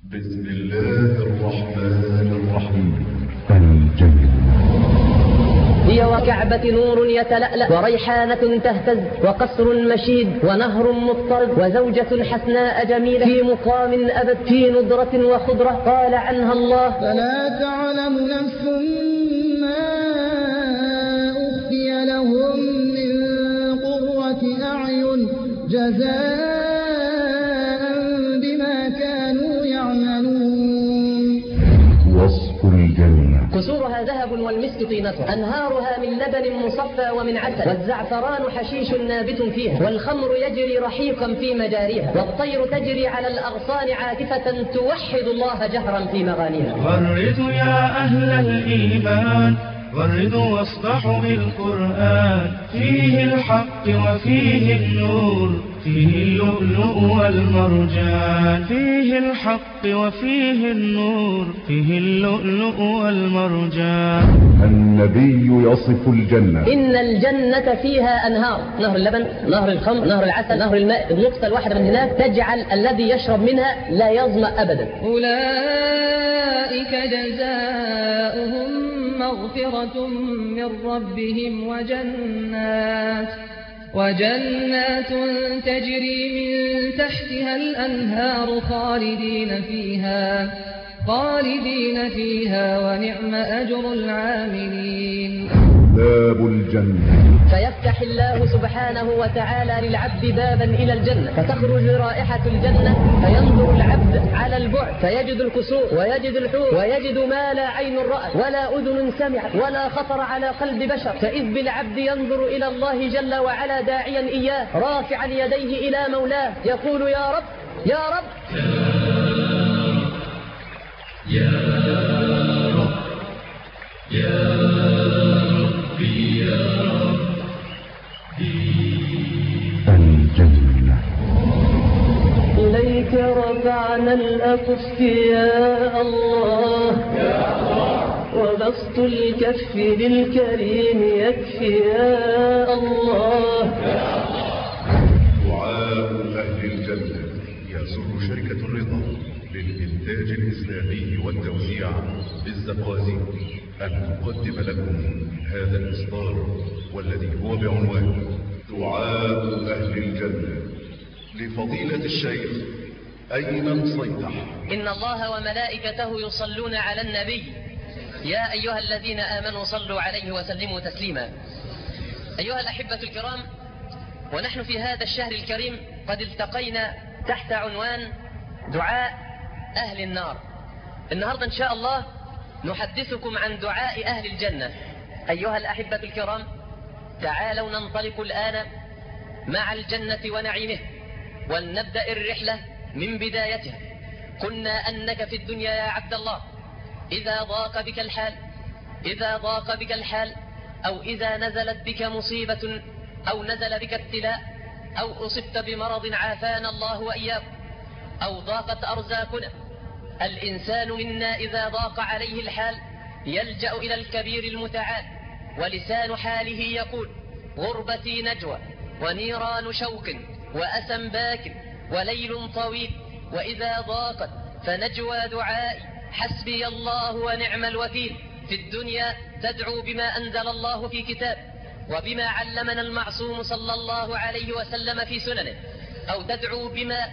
بسم الله الرحمن الرحيم الجنة هي وكعبة نور يتلألأ وريحانة تهتز وقصر مشيد ونهر مضطرد وزوجة حسناء جميلة في مقام أبد في ندرة وخضرة قال عنها الله فلا تعلم نفس ما أخفي لهم من قرة أعين جزاء بما كانوا يعملون وصف الجنة قصورها ذهب والمسك طينة أنهارها من لبن مصفى ومن عسل والزعفران حشيش نابت فيها والخمر يجري رحيقا في مجاريها والطير تجري على الأغصان عاكفة توحد الله جهرا في مغانيها غردوا يا أهل الإيمان غردوا واصدحوا بالقرآن فيه الحق وفيه النور فيه اللؤلؤ والمرجان فيه الحق وفيه النور فيه اللؤلؤ والمرجان النبي يصف الجنة إن الجنة فيها أنهار نهر اللبن نهر الخمر نهر العسل نهر الماء النقطة الواحدة من هناك تجعل الذي يشرب منها لا يظمأ أبدا أولئك جزاؤهم مغفرة من ربهم وجنات وجنات تجري من تحتها الأنهار خالدين فيها خالدين فيها ونعم أجر العاملين باب الجنة فيفتح الله سبحانه وتعالى للعبد بابا إلى الجنة فتخرج رائحة الجنة فينظر العبد على البعد فيجد الكسور ويجد الحور ويجد ما لا عين رأت ولا أذن سمعت ولا خطر على قلب بشر فإذ بالعبد ينظر إلى الله جل وعلا داعيا إياه رافعا يديه إلى مولاه يقول يا رب يا رب الجنة إليك رفعنا الأكف يا الله وبسط الكف للكريم يكفي يا الله دعاء أهل الجنة يسر شركة الرضا للإنتاج الإسلامي والتوزيع بالزقازيق أن تقدم لكم هذا الإصدار والذي هو بعنوان دعاء أهل الجنة لفضيلة الشيخ أيمن صيدح إن الله وملائكته يصلون على النبي يا أيها الذين آمنوا صلوا عليه وسلموا تسليما أيها الأحبة الكرام ونحن في هذا الشهر الكريم قد التقينا تحت عنوان دعاء أهل النار النهاردة إن شاء الله نحدثكم عن دعاء أهل الجنة أيها الأحبة الكرام تعالوا ننطلق الآن مع الجنة ونعيمه ولنبدأ الرحلة من بدايتها قلنا أنك في الدنيا يا عبد الله إذا ضاق بك الحال إذا ضاق بك الحال أو إذا نزلت بك مصيبة أو نزل بك ابتلاء أو أصبت بمرض عافانا الله وإياكم أو ضاقت أرزاقنا الإنسان منا إذا ضاق عليه الحال يلجأ إلى الكبير المتعال ولسان حاله يقول غربتي نجوى ونيران شوق وأسى باك وليل طويل وإذا ضاقت فنجوى دعائي حسبي الله ونعم الوكيل في الدنيا تدعو بما أنزل الله في كتاب وبما علمنا المعصوم صلى الله عليه وسلم في سننه أو تدعو بما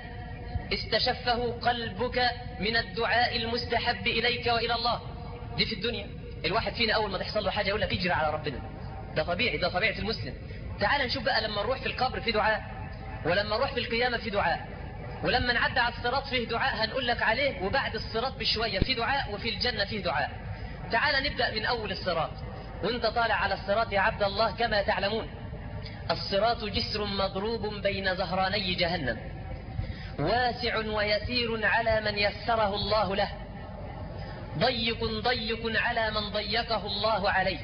استشفه قلبك من الدعاء المستحب إليك وإلى الله دي في الدنيا الواحد فينا أول ما تحصل له حاجة يقول لك اجري على ربنا ده طبيعي ده طبيعة المسلم تعال نشوف بقى لما نروح في القبر في دعاء ولما نروح في القيامة في دعاء ولما نعدي على الصراط فيه دعاء هنقول لك عليه وبعد الصراط بشوية في دعاء وفي الجنة فيه دعاء تعال نبدأ من أول الصراط وانت طالع على الصراط يا عبد الله كما تعلمون الصراط جسر مضروب بين ظهراني جهنم واسع ويسير على من يسره الله له ضيق ضيق على من ضيقه الله عليه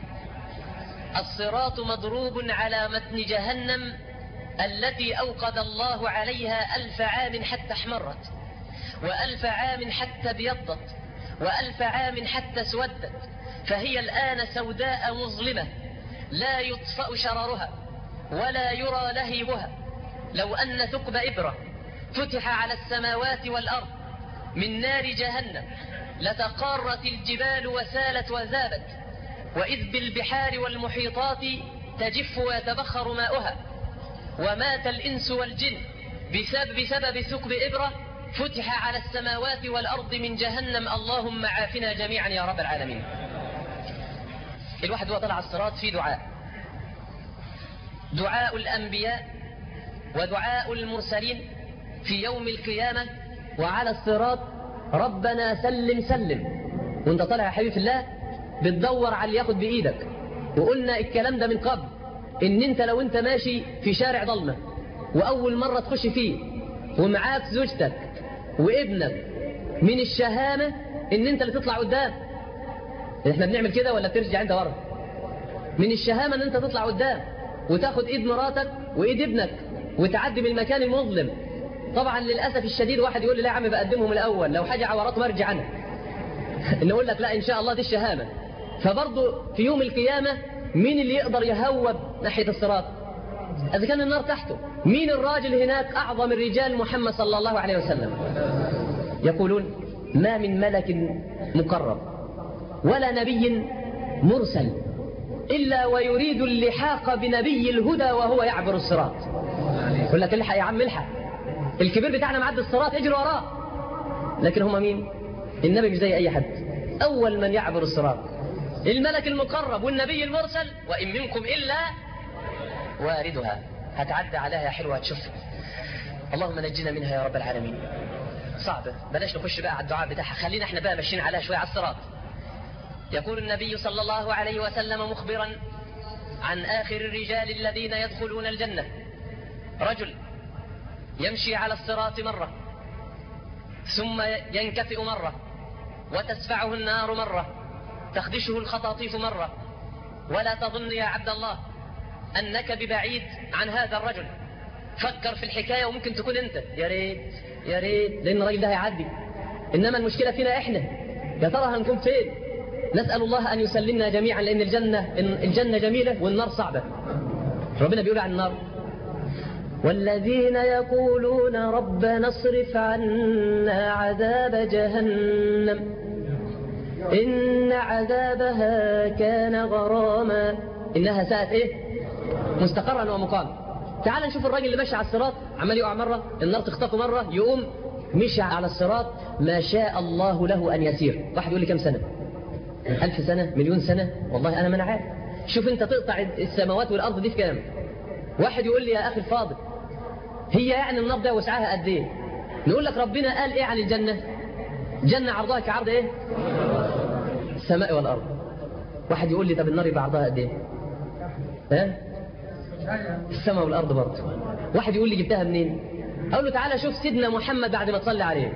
الصراط مضروب على متن جهنم التي أوقد الله عليها ألف عام حتى احمرت وألف عام حتى ابيضت وألف عام حتى اسودت فهي الآن سوداء مظلمة لا يطفأ شررها ولا يرى لهيبها لو أن ثقب إبرة فتح على السماوات والأرض من نار جهنم لتقارت الجبال وسالت وذابت وإذ بالبحار والمحيطات تجف ويتبخر ماؤها ومات الإنس والجن بسبب, بسبب ثقب إبرة فتح على السماوات والأرض من جهنم اللهم عافنا جميعا يا رب العالمين الواحد هو طلع الصراط في دعاء دعاء الأنبياء ودعاء المرسلين في يوم القيامة وعلى الصراط ربنا سلم سلم وانت طالع يا حبيبي في الله بتدور على اللي ياخد بإيدك وقلنا الكلام ده من قبل ان انت لو انت ماشي في شارع ضلمة واول مرة تخش فيه ومعاك زوجتك وابنك من الشهامة ان انت اللي تطلع قدام احنا بنعمل كده ولا بترجع انت ورا من الشهامة ان انت تطلع قدام وتاخد ايد مراتك وايد ابنك وتعدي من المكان المظلم طبعا للأسف الشديد واحد يقول لي لا يا عم بقدمهم الأول لو حاجة عوراتهم ارجع أنا نقول لك لا إن شاء الله دي الشهامة فبرضه في يوم القيامة مين اللي يقدر يهوب ناحية الصراط إذا كان النار تحته مين الراجل هناك أعظم الرجال محمد صلى الله عليه وسلم يقولون ما من ملك مقرب ولا نبي مرسل إلا ويريد اللحاق بنبي الهدى وهو يعبر الصراط يقول لك الحق يا عم الحق الكبير بتاعنا معدي الصراط اجري وراه لكن هم مين النبي مش زي اي حد اول من يعبر الصراط الملك المقرب والنبي المرسل وان منكم الا واردها هتعدى عليها يا حلوه هتشوف اللهم نجينا منها يا رب العالمين صعبة بلاش نخش بقى على الدعاء بتاعها خلينا احنا بقى ماشيين عليها شوية على الصراط يقول النبي صلى الله عليه وسلم مخبرا عن آخر الرجال الذين يدخلون الجنة رجل يمشي على الصراط مرة ثم ينكفئ مرة وتسفعه النار مرة تخدشه الخطاطيف مرة ولا تظن يا عبد الله أنك ببعيد عن هذا الرجل فكر في الحكاية وممكن تكون أنت يا ريت يا ريت لأن الراجل ده هيعدي إنما المشكلة فينا إحنا يا ترى هنكون فين نسأل الله أن يسلمنا جميعا لأن الجنة الجنة جميلة والنار صعبة ربنا بيقول عن النار والذين يقولون ربنا اصرف عنا عذاب جهنم إن عذابها كان غراما إنها ساءت إيه مستقرا ومقاما تعال نشوف الراجل اللي ماشي على الصراط عمال يقع مرة النار تخطفه مرة يقوم مشى على الصراط ما شاء الله له أن يسير واحد يقول لي كم سنة ألف سنة مليون سنة والله أنا ما أنا عارف شوف أنت تقطع السماوات والأرض دي في كام واحد يقول لي يا أخي الفاضل هي يعني النار ده وسعها قد ايه نقول لك ربنا قال ايه عن الجنة جنة عرضها كعرض ايه السماء والارض واحد يقول لي طب النار يبقى عرضها قد ايه ها السماء والارض برضه واحد يقول لي جبتها منين اقول له تعالى شوف سيدنا محمد بعد ما تصلي عليه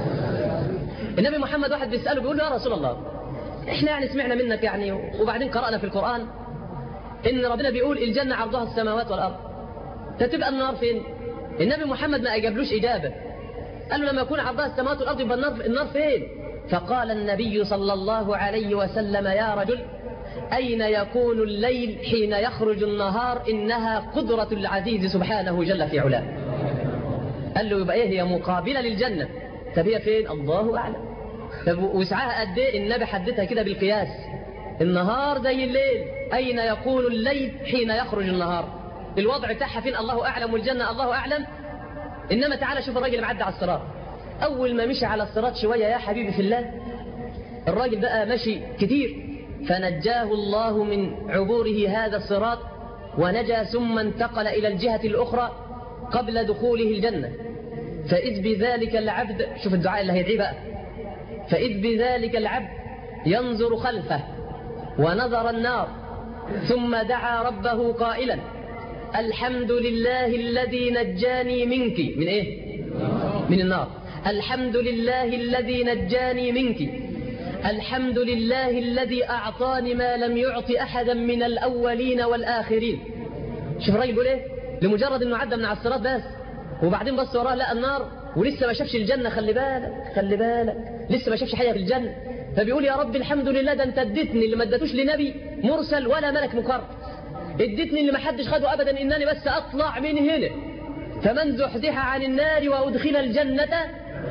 النبي محمد واحد بيساله بيقول له يا رسول الله احنا يعني سمعنا منك يعني وبعدين قرانا في القران ان ربنا بيقول الجنه عرضها السماوات والارض تبقى النار فين النبي محمد ما أجابلوش إجابة قال له لما يكون عرضها السماوات والأرض يبقى النار, النار فين فقال النبي صلى الله عليه وسلم يا رجل أين يكون الليل حين يخرج النهار إنها قدرة العزيز سبحانه جل في علاه قال له يبقى إيه هي مقابلة للجنة طب هي فين الله أعلم طب وسعها قد إيه النبي حددها كده بالقياس النهار زي الليل أين يكون الليل حين يخرج النهار الوضع بتاعها فين الله أعلم والجنة الله أعلم إنما تعالى شوف الراجل معدي على الصراط أول ما مشي على الصراط شوية يا حبيبي في الله الراجل بقى مشي كتير فنجاه الله من عبوره هذا الصراط ونجا ثم انتقل إلى الجهة الأخرى قبل دخوله الجنة فإذ بذلك العبد شوف الدعاء اللي هيدعيه بقى فإذ بذلك العبد ينظر خلفه ونظر النار ثم دعا ربه قائلا الحمد لله الذي نجاني منك من ايه من النار الحمد لله الذي نجاني منك الحمد لله الذي أعطاني ما لم يعط أحدا من الأولين والآخرين شوف الراجل بيقول ايه لمجرد انه عدى من على الصراط بس وبعدين بص وراه لقى النار ولسه ما شافش الجنة خلي بالك خلي بالك لسه ما شافش حاجة في الجنة فبيقول يا رب الحمد لله ده انت اديتني اللي ما اديتوش لنبي مرسل ولا ملك مقرب اديتني اللي ما حدش خده ابدا انني بس اطلع من هنا فمن زحزح عن النار وادخل الجنة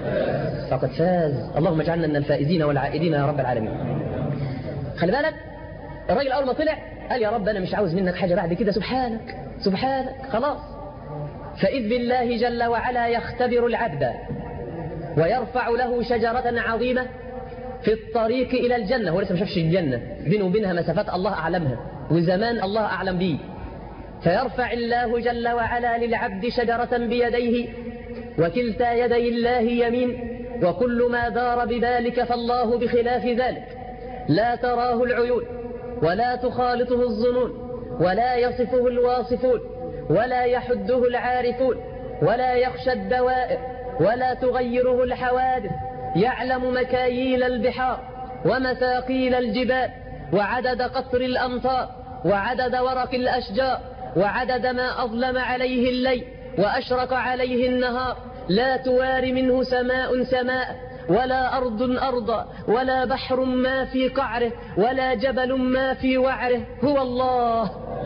فقد فاز اللهم اجعلنا من الفائزين والعائدين يا رب العالمين خلي بالك الراجل اول ما طلع قال يا رب انا مش عاوز منك حاجه بعد كده سبحانك سبحانك خلاص فاذ بالله جل وعلا يختبر العبد ويرفع له شجره عظيمه في الطريق الى الجنه هو لسه ما شافش الجنه بينه وبينها مسافات الله اعلمها وزمان الله اعلم به فيرفع الله جل وعلا للعبد شجره بيديه وكلتا يدي الله يمين وكل ما دار بذلك فالله بخلاف ذلك لا تراه العيون ولا تخالطه الظنون ولا يصفه الواصفون ولا يحده العارفون ولا يخشى الدوائر ولا تغيره الحوادث يعلم مكاييل البحار ومثاقيل الجبال وعدد قطر الأمطار وعدد ورق الأشجار وعدد ما أظلم عليه الليل وأشرق عليه النهار لا تواري منه سماء سماء ولا أرض أرضا ولا بحر ما في قعره ولا جبل ما في وعره هو الله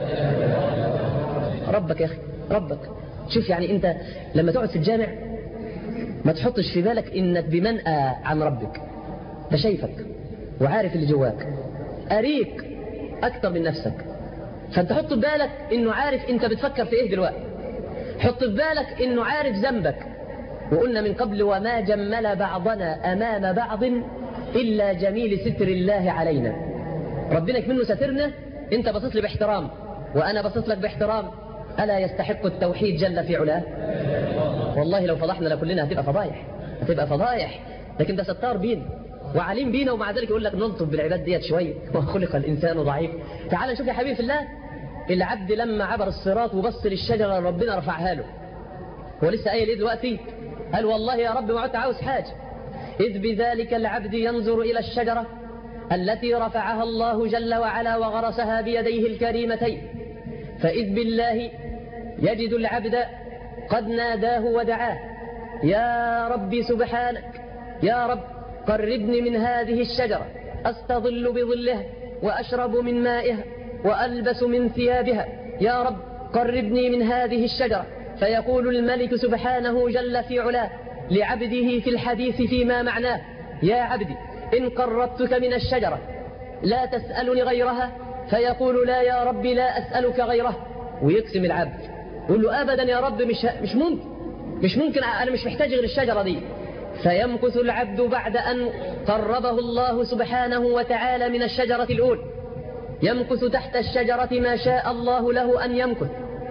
ربك يا أخي ربك شوف يعني أنت لما تقعد في الجامع ما تحطش في بالك إنك بمنأى عن ربك ده شايفك وعارف اللي جواك أريك أكتر من نفسك فأنت حط في بالك إنه عارف أنت بتفكر في إيه دلوقتي حط في بالك إنه عارف ذنبك وقلنا من قبل وما جمل بعضنا أمام بعض إلا جميل ستر الله علينا ربنا منه سترنا أنت بصيت لي باحترام وأنا بصيت لك باحترام ألا يستحق التوحيد جل في علاه والله لو فضحنا لكلنا هتبقى فضايح هتبقى فضايح لكن ده ستار بينا وعليم بينا ومع ذلك يقول لك نلطف بالعباد ديت شويه وخلق الانسان ضعيف تعال نشوف يا حبيبي في الله العبد لما عبر الصراط وبص للشجره اللي ربنا رفعها له هو لسه قايل ايه دلوقتي قال والله يا رب ما عدت عاوز حاجه اذ بذلك العبد ينظر الى الشجره التي رفعها الله جل وعلا وغرسها بيديه الكريمتين فاذ بالله يجد العبد قد ناداه ودعاه يا رب سبحانك يا رب قربني من هذه الشجرة أستظل بظلها وأشرب من مائها وألبس من ثيابها يا رب قربني من هذه الشجرة فيقول الملك سبحانه جل في علاه لعبده في الحديث فيما معناه يا عبدي إن قربتك من الشجرة لا تسألني غيرها فيقول لا يا رب لا أسألك غيره ويقسم العبد يقول له أبدا يا رب مش, مش ممكن مش ممكن أنا مش محتاج غير الشجرة دي فيمكث العبد بعد أن قربه الله سبحانه وتعالى من الشجرة الأولى يمكث تحت الشجرة ما شاء الله له أن يمكث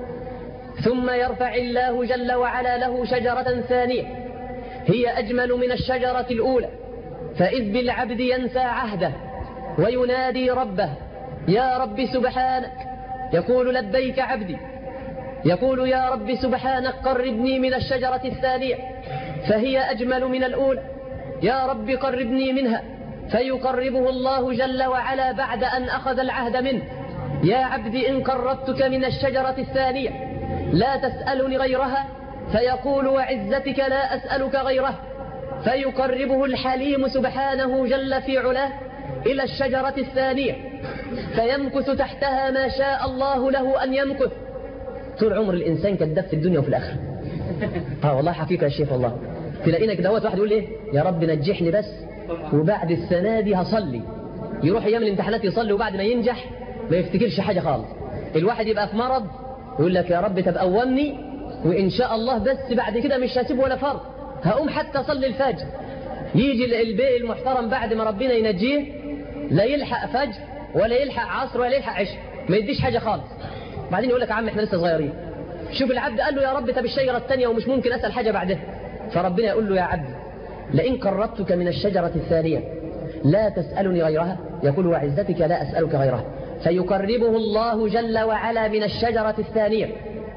ثم يرفع الله جل وعلا له شجرة ثانية هي أجمل من الشجرة الأولى فإذ بالعبد ينسى عهده وينادي ربه يا رب سبحانك يقول لبيك عبدي يقول يا رب سبحانك قربني من الشجرة الثانية فهي أجمل من الأولى يا رب قربني منها فيقربه الله جل وعلا بعد أن أخذ العهد منه يا عبدي إن قربتك من الشجرة الثانية لا تسألني غيرها فيقول وعزتك لا أسألك غيره فيقربه الحليم سبحانه جل في علاه إلى الشجرة الثانية فيمكث تحتها ما شاء الله له أن يمكث طول عمر الإنسان كذاب في الدنيا وفي الآخرة اه والله حقيقة يا شيخ والله تلاقينا كده واحد يقول ايه يا رب نجحني بس وبعد السنة دي هصلي يروح ايام الامتحانات يصلي وبعد ما ينجح ما يفتكرش حاجة خالص الواحد يبقى في مرض يقول لك يا رب طب قومني وان شاء الله بس بعد كده مش هسيب ولا فرض هقوم حتى اصلي الفجر يجي البيئي المحترم بعد ما ربنا ينجيه لا يلحق فجر ولا يلحق عصر ولا يلحق عشاء ما يديش حاجة خالص بعدين يقول لك يا عم احنا لسه صغيرين شوف العبد قال له يا رب طب الشجرة الثانية ومش ممكن أسأل حاجة بعدها فربنا يقول له يا عبد لئن قربتك من الشجرة الثانية لا تسألني غيرها يقول وعزتك لا أسألك غيرها فيقربه الله جل وعلا من الشجرة الثانية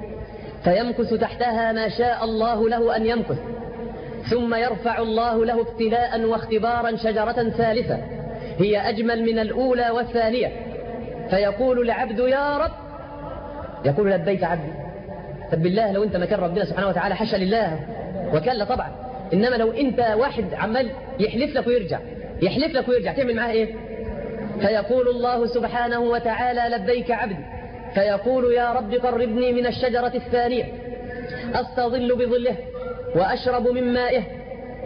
فيمكث تحتها ما شاء الله له أن يمكث ثم يرفع الله له ابتلاء واختبارا شجرة ثالثة هي أجمل من الأولى والثانية فيقول العبد يا رب يقول لبيك عبدي طب بالله لو انت مكان ربنا سبحانه وتعالى حاشا لله وكلا طبعا انما لو انت واحد عمال يحلف لك ويرجع يحلف لك ويرجع تعمل معاه ايه فيقول الله سبحانه وتعالى لبيك عبدي فيقول يا رب قربني من الشجرة الثانية أستظل بظله وأشرب من مائه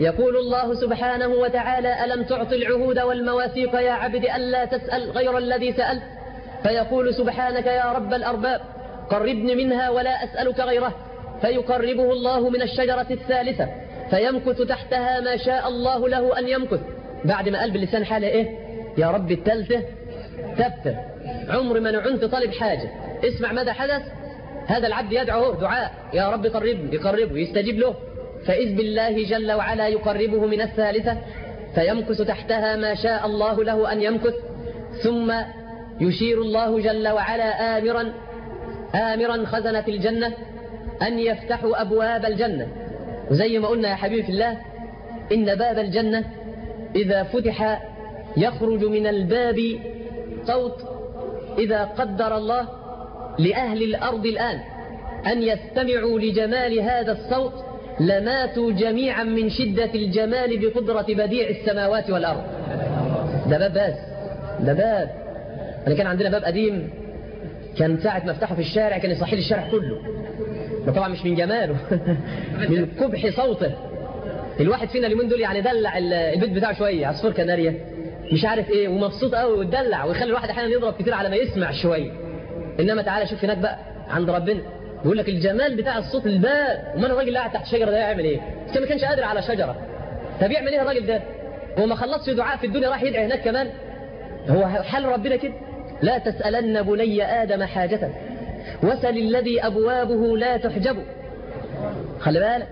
يقول الله سبحانه وتعالى ألم تعط العهود والمواثيق يا عبد ألا تسأل غير الذي سألت فيقول سبحانك يا رب الأرباب قربني منها ولا أسألك غيره فيقربه الله من الشجرة الثالثة فيمكث تحتها ما شاء الله له أن يمكث بعد ما قال باللسان حاله إيه يا رب الثالثة تبتر عمر ما نعنت طالب حاجة اسمع ماذا حدث هذا العبد يدعو دعاء يا رب قربني يقربه يستجيب له فإذ بالله جل وعلا يقربه من الثالثة فيمكث تحتها ما شاء الله له أن يمكث ثم يشير الله جل وعلا آمرا آمرا خزنة الجنة أن يفتحوا أبواب الجنة وزي ما قلنا يا حبيبي في الله إن باب الجنة إذا فتح يخرج من الباب صوت إذا قدر الله لأهل الأرض الآن أن يستمعوا لجمال هذا الصوت لماتوا جميعا من شدة الجمال بقدرة بديع السماوات والأرض ده باب بس ده باب أنا كان عندنا باب قديم كان ساعة ما افتحه في الشارع كان يصحي لي الشارع كله ده طبعا مش من جماله من قبح صوته الواحد فينا اليومين دول يعني دلع البيت بتاعه شويه عصفور كناريا مش عارف ايه ومبسوط قوي ويدلع ويخلي الواحد احيانا يضرب كتير على ما يسمع شويه انما تعالى شوف هناك بقى عند ربنا بيقول لك الجمال بتاع الصوت الباب امال الراجل اللي قاعد تحت الشجره ده يعمل ايه؟ بس ما كانش قادر على شجره طب يعمل ايه الراجل ده؟ هو ما خلصش دعاء في الدنيا راح يدعي هناك كمان هو حال ربنا كده لا تسألن بني آدم حاجة وسل الذي أبوابه لا تحجب خلي بالك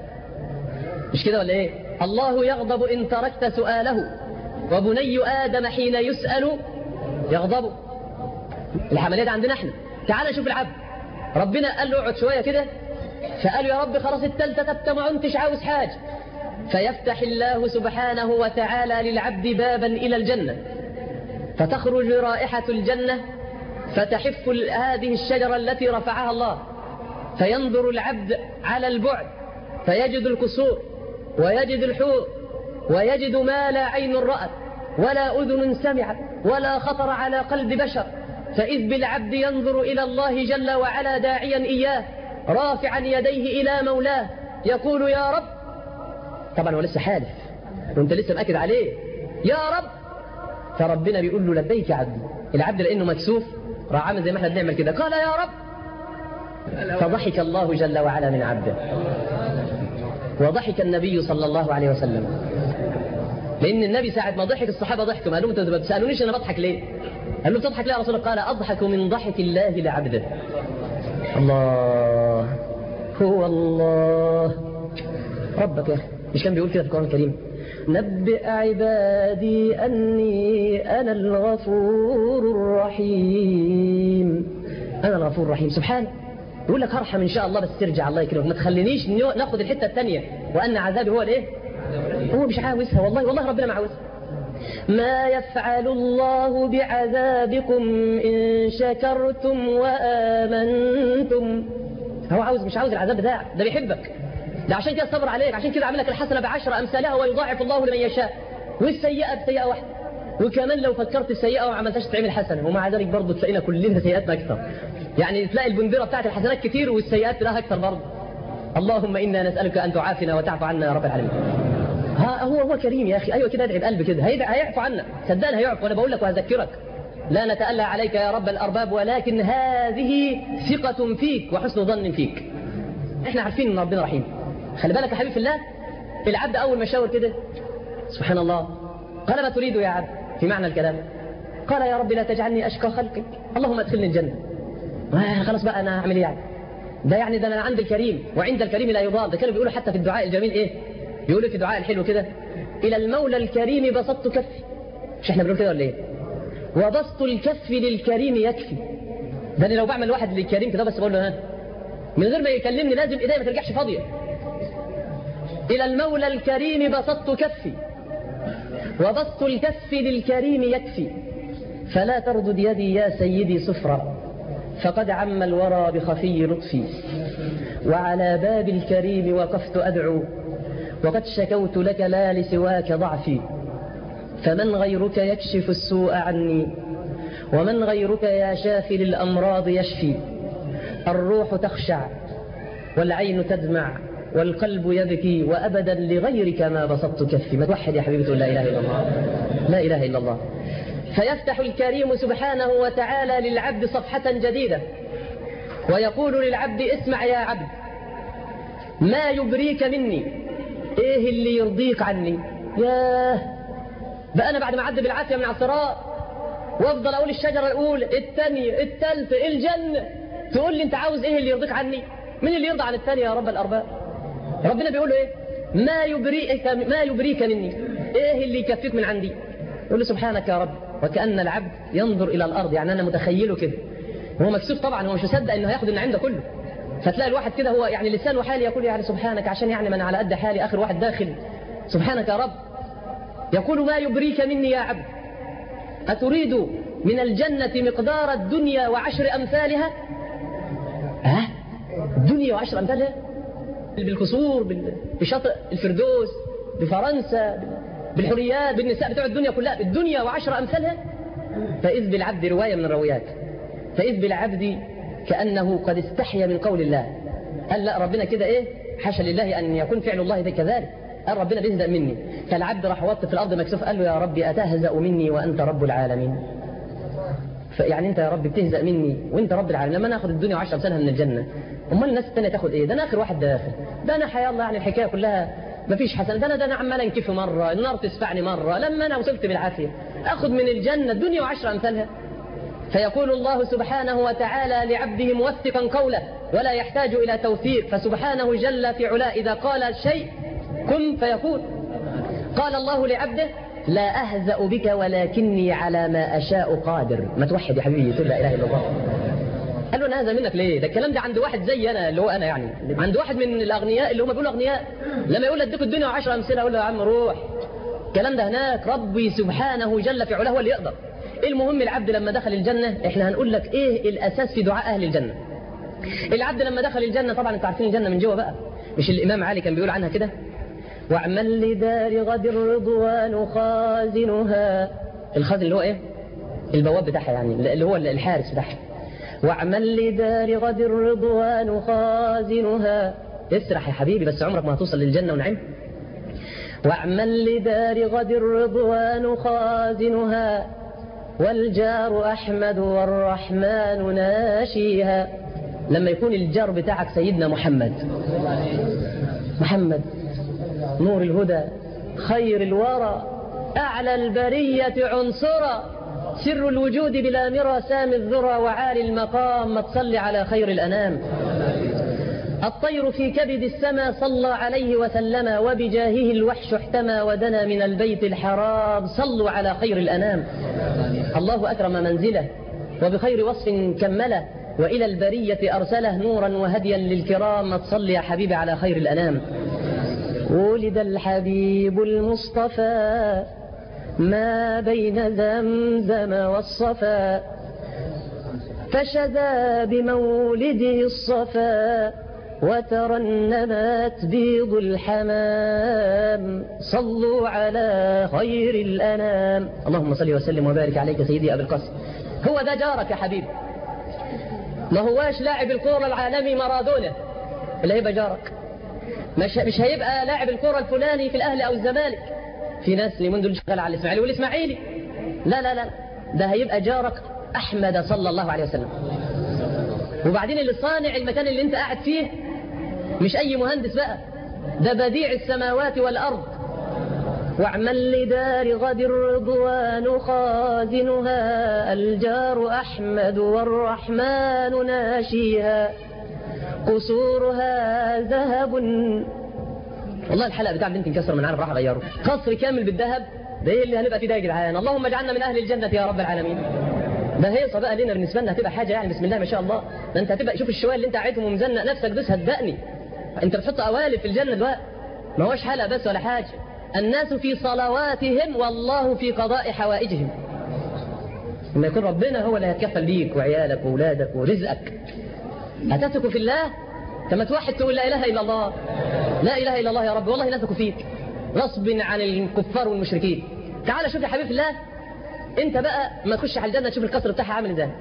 مش كده ولا ايه الله يغضب إن تركت سؤاله وبني آدم حين يسأل يغضب الحملية دي عندنا احنا تعال شوف العبد ربنا قال له اقعد شوية كده فقال يا رب خلاص التالتة تبت ما عنتش عاوز حاجة فيفتح الله سبحانه وتعالى للعبد بابا إلى الجنة فتخرج رائحة الجنة فتحف هذه الشجرة التي رفعها الله فينظر العبد على البعد فيجد الكسور ويجد الحور ويجد ما لا عين رأت ولا أذن سمعت ولا خطر على قلب بشر فإذ بالعبد ينظر إلى الله جل وعلا داعيا إياه رافعا يديه إلى مولاه يقول يا رب طبعا هو لسه حالف وانت لسه مأكد عليه يا رب فربنا بيقول له لبيك يا عبدي العبد لأنه مكسوف راح عامل زي ما احنا بنعمل كده قال يا رب فضحك الله جل وعلا من عبده وضحك النبي صلى الله عليه وسلم لأن النبي ساعة ما ضحك الصحابة ضحكوا قالوا انتوا ما بتسألونيش أنا بضحك ليه قال له بتضحك ليه يا رسول الله قال أضحك من ضحك الله لعبده الله هو الله ربك يا أخي مش كان بيقول كده في القرآن الكريم نبئ عبادي أني أنا الغفور الرحيم أنا الغفور الرحيم سبحان يقول لك هرحم إن شاء الله بس ترجع الله يكرمك ما تخلينيش ناخد الحتة الثانية وأن عذابي هو الإيه هو مش عاوزها والله والله ربنا ما عاوزها ما يفعل الله بعذابكم إن شكرتم وآمنتم هو عاوز مش عاوز العذاب بتاعك ده بيحبك ده عشان كده صبر عليك عشان كده عامل لك الحسنة بعشر أمثالها ويضاعف الله لمن يشاء والسيئة بسيئة واحدة وكمان لو فكرت السيئة وما عملتهاش تعمل حسنة ومع ذلك برضه تلاقينا كلنا سيئاتنا أكثر يعني تلاقي البندرة بتاعت الحسنات كتير والسيئات لها أكثر برضه اللهم إنا نسألك أن تعافنا وتعفو عنا يا رب العالمين ها هو هو كريم يا أخي أيوة كده ادعي بقلب كده هيعفو عنا صدقني هيعفو وأنا بقول لك وهذكرك لا نتألى عليك يا رب الأرباب ولكن هذه ثقة فيك وحسن ظن فيك احنا عارفين ان ربنا رحيم خلي بالك يا حبيبي في الله العبد اول ما شاور كده سبحان الله قال ما تريد يا عبد في معنى الكلام قال يا رب لا تجعلني اشقى خلقك اللهم ادخلني الجنه آه خلاص بقى انا اعمل ايه يعني ده يعني ده انا عند الكريم وعند الكريم لا يضاد ده كانوا بيقولوا حتى في الدعاء الجميل ايه بيقولوا في الدعاء الحلو كده الى المولى الكريم بسطت كفي مش احنا بنقول كده ولا ايه وبسط الكف للكريم يكفي ده انا لو بعمل واحد للكريم كده بس بقول له ها من غير ما يكلمني لازم ايديا ما ترجعش فاضيه الى المولى الكريم بسطت كفي وبسط الكف للكريم يكفي فلا تردد يدي يا سيدي صفرا فقد عم الورى بخفي لطفي وعلى باب الكريم وقفت أدعو وقد شكوت لك لا لسواك ضعفي فمن غيرك يكشف السوء عني ومن غيرك يا شافي للأمراض يشفي الروح تخشع والعين تدمع والقلب يبكي وأبدا لغيرك ما بسطت كفي ما توحد يا حبيبي تقول لا إله إلا الله لا إله إلا الله فيفتح الكريم سبحانه وتعالى للعبد صفحة جديدة ويقول للعبد اسمع يا عبد ما يبريك مني ايه اللي يرضيك عني ياه بقى انا بعد ما اعدي بالعافيه من على الصراط وافضل اقول الشجره الاولى الثانيه الثالثه الجنه تقول لي انت عاوز ايه اللي يرضيك عني مين اللي يرضى عن الثانيه يا رب الارباب ربنا بيقول له ايه ما يبريك ما يبريك مني ايه اللي يكفيك من عندي يقول له سبحانك يا رب وكأن العبد ينظر إلى الأرض يعني أنا متخيله كده هو مكسوف طبعا هو مش مصدق إنه هياخد النعيم ده كله فتلاقي الواحد كده هو يعني لسانه حالي يقول يعني سبحانك عشان يعني من على قد حالي آخر واحد داخل سبحانك يا رب يقول ما يبريك مني يا عبد أتريد من الجنة مقدار الدنيا وعشر أمثالها ها الدنيا وعشر أمثالها بالقصور بال- بشاطئ الفردوس بفرنسا بالحريات بالنساء بتوع الدنيا كلها الدنيا وعشر أمثالها فإذ بالعبد رواية من الروايات فإذ بالعبد كأنه قد استحيا من قول الله قال لا ربنا كده إيه حاشا لله أن يكون فعل الله ده كذلك قال ربنا بيهزأ مني فالعبد راح وط في الأرض مكسوف قال له يا ربي أتهزأ مني وأنت رب العالمين فيعني انت يا رب بتهزأ مني وانت رب العالمين لما ناخد الدنيا وعشر امثالها من الجنه امال الناس الثانيه تاخد ايه ده انا اخر واحد داخل ده انا حيا الله يعني الحكايه كلها مفيش حسنه ده انا ده انا عمال انكف مره النار تسفعني مره لما انا وصلت بالعافيه اخد من الجنه الدنيا وعشر امثالها فيقول الله سبحانه وتعالى لعبده موثقا قوله ولا يحتاج الى توثيق فسبحانه جل في علاه اذا قال شيء كن فيكون قال الله لعبده لا أهزأ بك ولكني على ما أشاء قادر ما توحد يا حبيبي تقول لا إله إلا الله قال له أنا أهزأ منك ليه ده الكلام ده عند واحد زي أنا اللي هو أنا يعني عند واحد من الأغنياء اللي هم بيقولوا أغنياء لما يقول اديك الدنيا وعشر أمثلة أقول له يا عم روح الكلام ده هناك ربي سبحانه جل في علاه هو اللي يقدر المهم العبد لما دخل الجنة احنا هنقول لك ايه الأساس في دعاء أهل الجنة العبد لما دخل الجنة طبعا انتوا عارفين الجنة من جوه بقى مش الإمام علي كان بيقول عنها كده واعمل لدار غد الرضوان خازنها الخازن اللي هو ايه البواب بتاعها يعني اللي هو الحارس بتاعها واعمل لدار غد الرضوان خازنها اسرح يا حبيبي بس عمرك ما هتوصل للجنة ونعيم واعمل لدار غد الرضوان خازنها والجار أحمد والرحمن ناشيها لما يكون الجار بتاعك سيدنا محمد محمد نور الهدى خير الورى أعلى البرية عنصرا سر الوجود بلا مرى سام الذرى وعالي المقام ما تصلي على خير الأنام الطير في كبد السماء صلى عليه وسلم وبجاهه الوحش احتمى ودنا من البيت الحرام صلوا على خير الأنام الله أكرم منزله وبخير وصف كمله وإلى البرية أرسله نورا وهديا للكرام ما تصلي يا حبيبي على خير الأنام ولد الحبيب المصطفى ما بين زمزم والصفا فشذا بمولده الصفا وترنمت بيض الحمام صلوا على خير الأنام اللهم صل وسلم وبارك عليك سيدي أبي القاسم هو ده جارك يا حبيبي ما هواش لاعب الكورة العالمي مارادونا اللي هيبقى جارك مش مش هيبقى لاعب الكرة الفلاني في الأهلي أو الزمالك في ناس اليومين دول شغال على الإسماعيلي والإسماعيلي لا لا لا ده هيبقى جارك أحمد صلى الله عليه وسلم وبعدين اللي صانع المكان اللي أنت قاعد فيه مش أي مهندس بقى ده بديع السماوات والأرض واعمل لدار غد الرضوان خازنها الجار أحمد والرحمن ناشيها قصورها ذهب والله الحلقه بتاع بنت انكسر من عارف راح اغيره قصر كامل بالذهب ده ايه اللي هنبقى فيه ده يا جدعان اللهم اجعلنا من اهل الجنه يا رب العالمين ده هيصه بقى لنا بالنسبه لنا هتبقى حاجه يعني بسم الله ما شاء الله ده انت هتبقى شوف الشويه اللي انت قاعدهم ومزنق نفسك بس هتدقني انت بتحط قوالب في الجنه دلوقتي ما هوش حلقه بس ولا حاجه الناس في صلواتهم والله في قضاء حوائجهم لما يكون ربنا هو اللي هيتكفل بيك وعيالك واولادك ورزقك هتثق في الله كما توحد تقول لا إله إلا الله لا إله إلا الله يا رب والله نثق فيك غصب عن الكفار والمشركين تعال شوف يا حبيب الله انت بقى ما تخش على الجنة تشوف القصر بتاعها عامل ازاي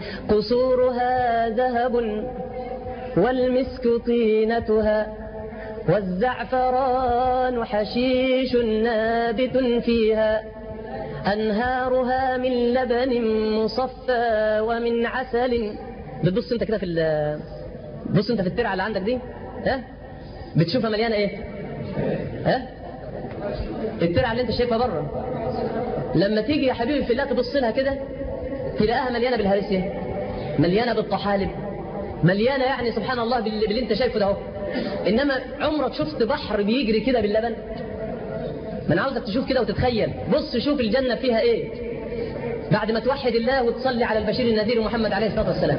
قصورها ذهب والمسك طينتها والزعفران حشيش نابت فيها أنهارها من لبن مصفى ومن عسل بتبص انت كده في ال بص انت في الترعه اللي عندك دي ها بتشوفها مليانه ايه ها الترعه اللي انت شايفها بره لما تيجي يا حبيبي في الله تبص لها كده تلاقيها مليانه بالهرسيه مليانه بالطحالب مليانه يعني سبحان الله باللي, باللي انت شايفه ده اهو انما عمرك شفت بحر بيجري كده باللبن ما انا عاوزك تشوف كده وتتخيل بص شوف الجنه فيها ايه بعد ما توحد الله وتصلي على البشير النذير محمد عليه الصلاه والسلام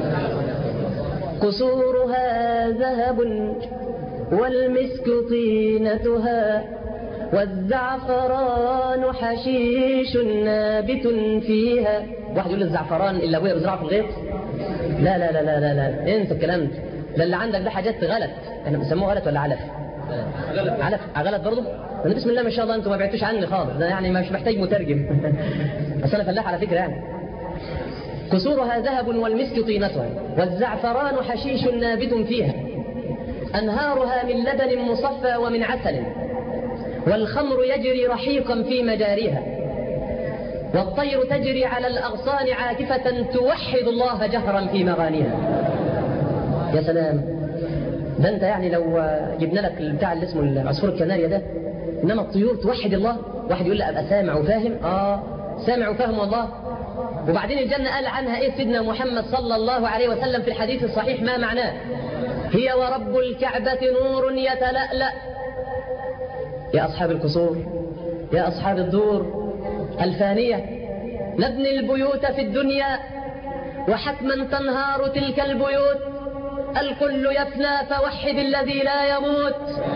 قصورها ذهب والمسك طينتها والزعفران حشيش نابت فيها واحد يقول الزعفران اللي ابويا بيزرعه في الغيط لا لا لا لا لا لا انت الكلام ده ده اللي عندك ده حاجات غلط احنا بنسموه غلط ولا علف علف غلط برضه انا بسم الله ما شاء الله انتم ما بعتوش عني خالص ده يعني مش محتاج مترجم بس انا فلاح على فكره يعني كسورها ذهب والمسك طينتها والزعفران حشيش نابت فيها أنهارها من لبن مصفى ومن عسل والخمر يجري رحيقا في مجاريها والطير تجري على الأغصان عاكفة توحد الله جهرا في مغانيها يا سلام ده انت يعني لو جبنا لك بتاع اللي اسمه العصفور الكناريا ده انما الطيور توحد الله واحد يقول لي ابقى سامع وفاهم اه سامع وفاهم والله وبعدين الجنة قال عنها ايه سيدنا محمد صلى الله عليه وسلم في الحديث الصحيح ما معناه هي ورب الكعبة نور يتلألأ يا أصحاب القصور يا أصحاب الدور الفانية نبني البيوت في الدنيا وحتما تنهار تلك البيوت الكل يفنى فوحد الذي لا يموت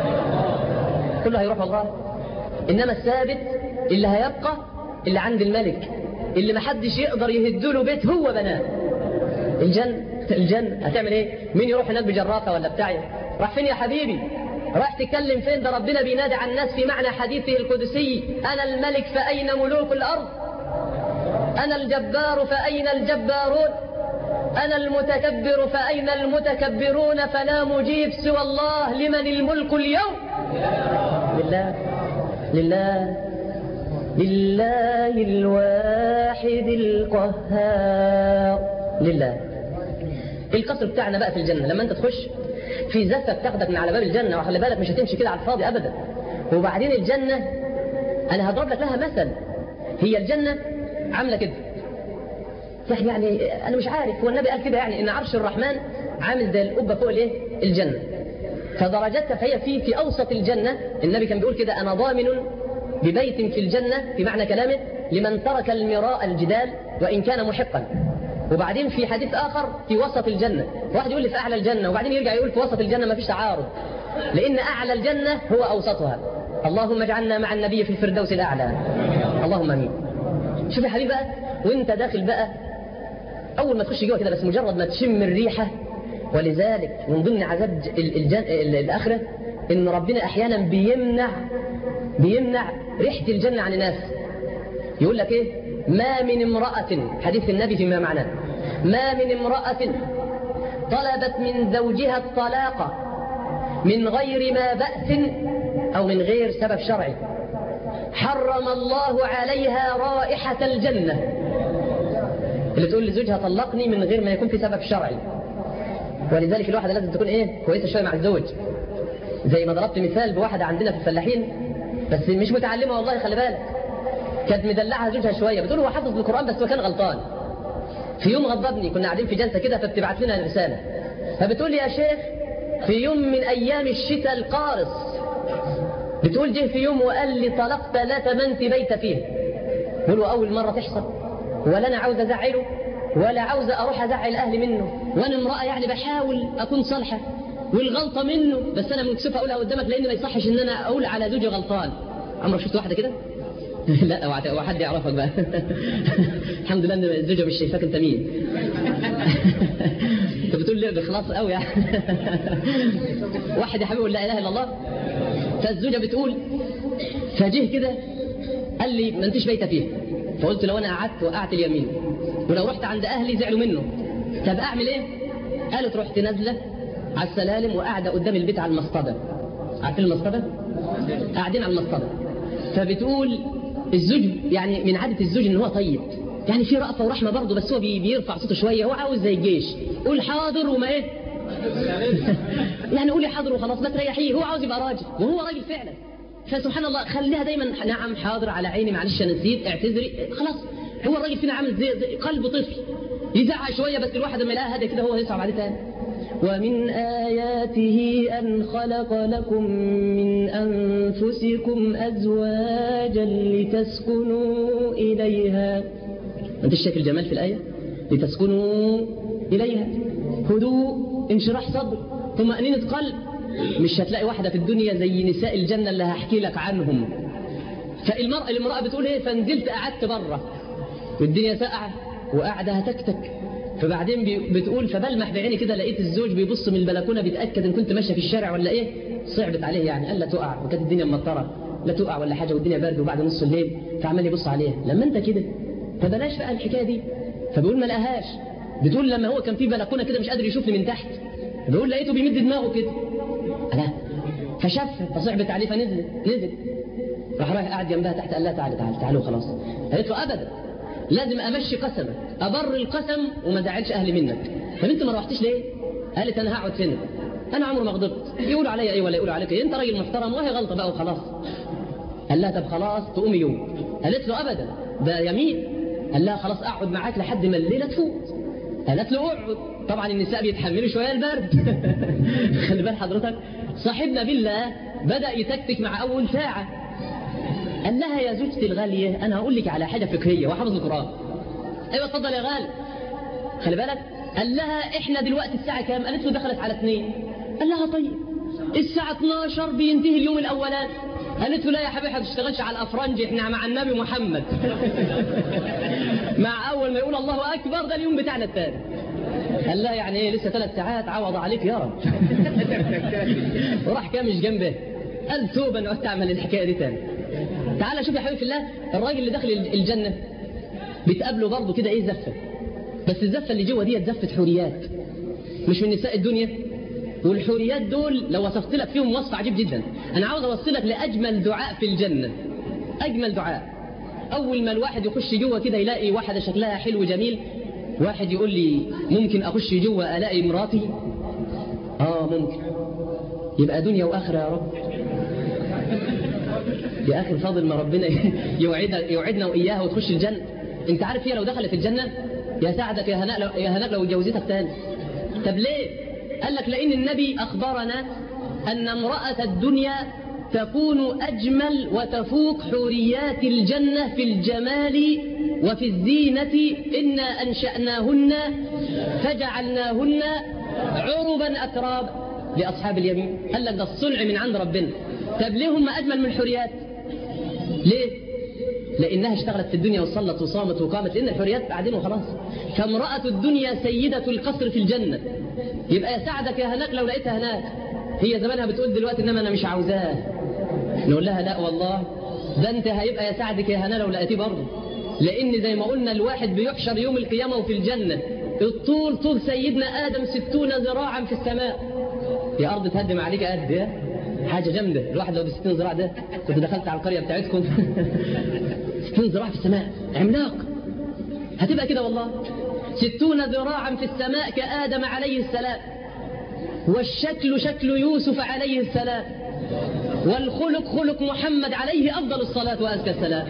كله هيروح والله إنما الثابت اللي هيبقى اللي عند الملك اللي محدش يقدر يهدله بيت هو بناه الجنة الجنة هتعمل ايه مين يروح هناك بجرافة ولا بتاعي راح فين يا حبيبي راح تتكلم فين ده ربنا بينادي على الناس في معنى حديثه القدسي انا الملك فاين ملوك الارض انا الجبار فاين الجبارون انا المتكبر فاين المتكبرون فلا مجيب سوى الله لمن الملك اليوم لله لله لله الواحد القهار لله القصر بتاعنا بقى في الجنة لما انت تخش في زفة بتاخدك من على باب الجنة وخلي بالك مش هتمشي كده على الفاضي أبدا وبعدين الجنة أنا هضرب لك لها مثل هي الجنة عاملة كده يعني يعني أنا مش عارف هو النبي قال كده يعني إن عرش الرحمن عامل زي القبة فوق الإيه؟ الجنة فدرجتها فهي في في أوسط الجنة النبي كان بيقول كده أنا ضامن ببيت في الجنة في معنى كلامه لمن ترك المراء الجدال وإن كان محقا وبعدين في حديث آخر في وسط الجنة واحد يقول لي في أعلى الجنة وبعدين يرجع يقول في وسط الجنة ما فيش تعارض لأن أعلى الجنة هو أوسطها اللهم اجعلنا مع النبي في الفردوس الأعلى اللهم أمين شوف يا حبيبي بقى وانت داخل بقى أول ما تخش جوه كده بس مجرد ما تشم الريحة ولذلك من ضمن عذاب الجن... الآخرة إن ربنا أحيانا بيمنع بيمنع ريحة الجنة عن الناس يقول لك إيه ما من امرأة حديث النبي فيما معناه ما من امرأة طلبت من زوجها الطلاق من غير ما بأس أو من غير سبب شرعي حرم الله عليها رائحة الجنة اللي تقول لزوجها طلقني من غير ما يكون في سبب شرعي ولذلك الواحدة لازم تكون ايه كويسة شوية مع الزوج زي ما ضربت مثال بواحدة عندنا في الفلاحين بس مش متعلمة والله خلي بالك كانت مدلعها زوجها شوية بتقول هو حافظ القرآن بس هو كان غلطان في يوم غضبني كنا قاعدين في جلسة كده فبتبعت لنا رسالة فبتقول لي يا شيخ في يوم من أيام الشتاء القارص بتقول جه في يوم وقال لي طلقت لا تمنت بيت فيه بقول له أول مرة تحصل ولا أنا عاوز أزعله ولا عاوز أروح أزعل أهلي منه وأنا امرأة يعني بحاول أكون صالحة والغلطة منه بس أنا مكسوفة أقولها قدامك لأن ما يصحش إن أنا أقول على زوجي غلطان عمرك شفت واحدة كده؟ لا اوعى حد يعرفك بقى الحمد لله ان الزوجه مش شايفاك انت مين انت بتقول لي بخلاص قوي يعني واحد يا حبيبي لا اله الا الله فالزوجه بتقول فجه كده قال لي ما انتش بايته فيه فقلت لو انا قعدت وقعت اليمين ولو رحت عند اهلي زعلوا منه طب اعمل ايه قالت رحت نازله على السلالم وقاعده قدام البيت على المصطبه عارفين المصطبة قاعدين على المصطبة فبتقول الزوج يعني من عادة الزوج ان هو طيب يعني في رأفة ورحمة برضه بس هو بي- بيرفع صوته شوية هو عاوز زي الجيش قول حاضر وما ايه يعني قولي حاضر وخلاص ما تريحيه هو عاوز يبقى راجل وهو راجل فعلا فسبحان الله خليها دايما نعم حاضر على عيني معلش انا نسيت اعتذري خلاص هو الراجل فينا عامل زي, زي قلب طفل يزعق شويه بس الواحد لما يلاقيها هاديه كده هو يصعب عليه تاني ومن آياته أن خلق لكم من أنفسكم أزواجا لتسكنوا إليها أنت شايف الجمال في الآية لتسكنوا إليها هدوء انشراح صدر طمأنينة قلب مش هتلاقي واحدة في الدنيا زي نساء الجنة اللي هحكي لك عنهم فالمرأة الامرأة بتقول ايه فنزلت قعدت بره والدنيا ساقعة وقاعدة هتكتك فبعدين بي- بتقول فبلمح بعيني كده لقيت الزوج بيبص من البلكونة بيتأكد ان كنت ماشية في الشارع ولا ايه صعبت عليه يعني قال لا تقع وكانت الدنيا مطرة لا تقع ولا حاجة والدنيا برد وبعد نص الليل فعمال يبص عليها لما انت كده فبلاش بقى الحكاية دي فبيقول ما لقاهاش بتقول لما هو كان في بلكونة كده مش قادر يشوفني من تحت بيقول لقيته بيمد دماغه كده أنا فشافها فصعبت عليه فنزل نزل راح رايح قاعد جنبها تحت قال لها تعالي تعالي تعالوا خلاص قالت له ابدا لازم امشي قسمك ابر القسم وما زعلش اهلي منك طب انت ما روحتيش ليه قالت انا هقعد هنا انا عمري ما غضبت يقولوا عليا ايه ولا يقولوا عليك ايه انت راجل محترم وهي غلطه بقى وخلاص قال لها طب خلاص تقومي يوم قالت له ابدا ده يمين قال لها خلاص اقعد معاك لحد ما الليله تفوت قالت له اقعد طبعا النساء بيتحملوا شويه البرد خلي بال حضرتك صاحبنا بالله بدا يتكتك مع اول ساعه قال لها يا زوجتي الغاليه انا هقول لك على حاجه فكريه وحافظ القران ايوه اتفضل يا غالي خلي بالك قال لها احنا دلوقتي الساعه كام قالت له دخلت على اثنين قال لها طيب الساعه 12 بينتهي اليوم الاولاني قالت له لا يا حبيبي ما تشتغلش على الافرنج احنا مع النبي محمد مع اول ما يقول الله اكبر ده اليوم بتاعنا الثاني قال لها يعني ايه لسه ثلاث ساعات عوض عليك يا رب وراح كامش جنبه قال توبه انا قلت اعمل الحكايه دي تاني تعال شوف يا حبيبي في الله الراجل اللي داخل الجنه بتقابله برضه كده ايه زفه بس الزفه اللي جوه ديت زفه حوريات مش من نساء الدنيا والحوريات دول لو وصفت لك فيهم وصف عجيب جدا انا عاوز اوصلك لاجمل دعاء في الجنه اجمل دعاء اول ما الواحد يخش جوه كده يلاقي واحده شكلها حلو جميل واحد يقول لي ممكن اخش جوه الاقي مراتي اه ممكن يبقى دنيا واخره يا رب يا اخي فاضل ما ربنا يوعدنا يوعدنا واياها وتخش الجنه انت عارف هي لو دخلت الجنه يا سعدك يا هناء لو يا هناء لو جوزتك تاني طب ليه قال لك لان النبي اخبرنا ان امراه الدنيا تكون اجمل وتفوق حوريات الجنه في الجمال وفي الزينه انا انشاناهن فجعلناهن عربا اترابا لاصحاب اليمين قال لك ده الصنع من عند ربنا طب ليه هم اجمل من الحوريات ليه لانها اشتغلت في الدنيا وصلت وصامت وقامت لان الحوريات بعدين وخلاص فامراه الدنيا سيده القصر في الجنه يبقى يساعدك يا هناك لو لقيتها هناك هي زمانها بتقول دلوقتي انما انا مش عاوزاه نقول لها لا والله ده انت هيبقى يساعدك يا هنا لو لقيتيه برضه لان زي ما قلنا الواحد بيحشر يوم القيامه وفي الجنه الطول طول سيدنا ادم ستون ذراعا في السماء يا ارض تهدم عليك قد ايه حاجه جامده الواحد لو ب 60 ذراع ده كنت دخلت على القريه بتاعتكم 60 ذراع في السماء عملاق هتبقى كده والله ستون ذراعا في السماء كآدم عليه السلام والشكل شكل يوسف عليه السلام والخلق خلق محمد عليه أفضل الصلاة وأزكى السلام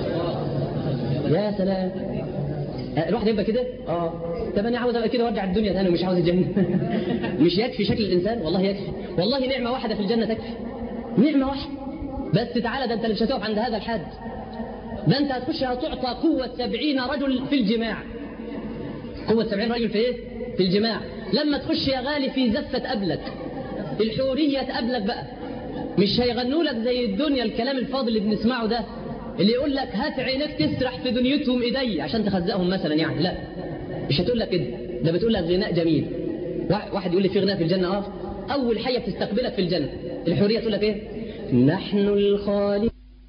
يا سلام الواحد يبقى كده اه طب انا عاوز ابقى كده وارجع الدنيا تاني ومش عاوز الجنه مش يكفي شكل الانسان والله يكفي والله نعمه واحده في الجنه تكفي نعمه واحده بس تعالى ده انت مش هتقف عند هذا الحد ده انت هتخش هتعطى قوه سبعين رجل في الجماع قوه سبعين رجل في ايه في الجماع لما تخش يا غالي في زفه قبلك الحوريه تقابلك بقى مش هيغنوا لك زي الدنيا الكلام الفاضل اللي بنسمعه ده اللي يقول لك هات عينك تسرح في دنيتهم ايدي عشان تخزقهم مثلا يعني لا مش هتقول لك كده ده بتقول لك غناء جميل واحد يقول لي في غناء في الجنه اه اول حاجه بتستقبلك في الجنه الحوريه تقول لك ايه نحن الخالقون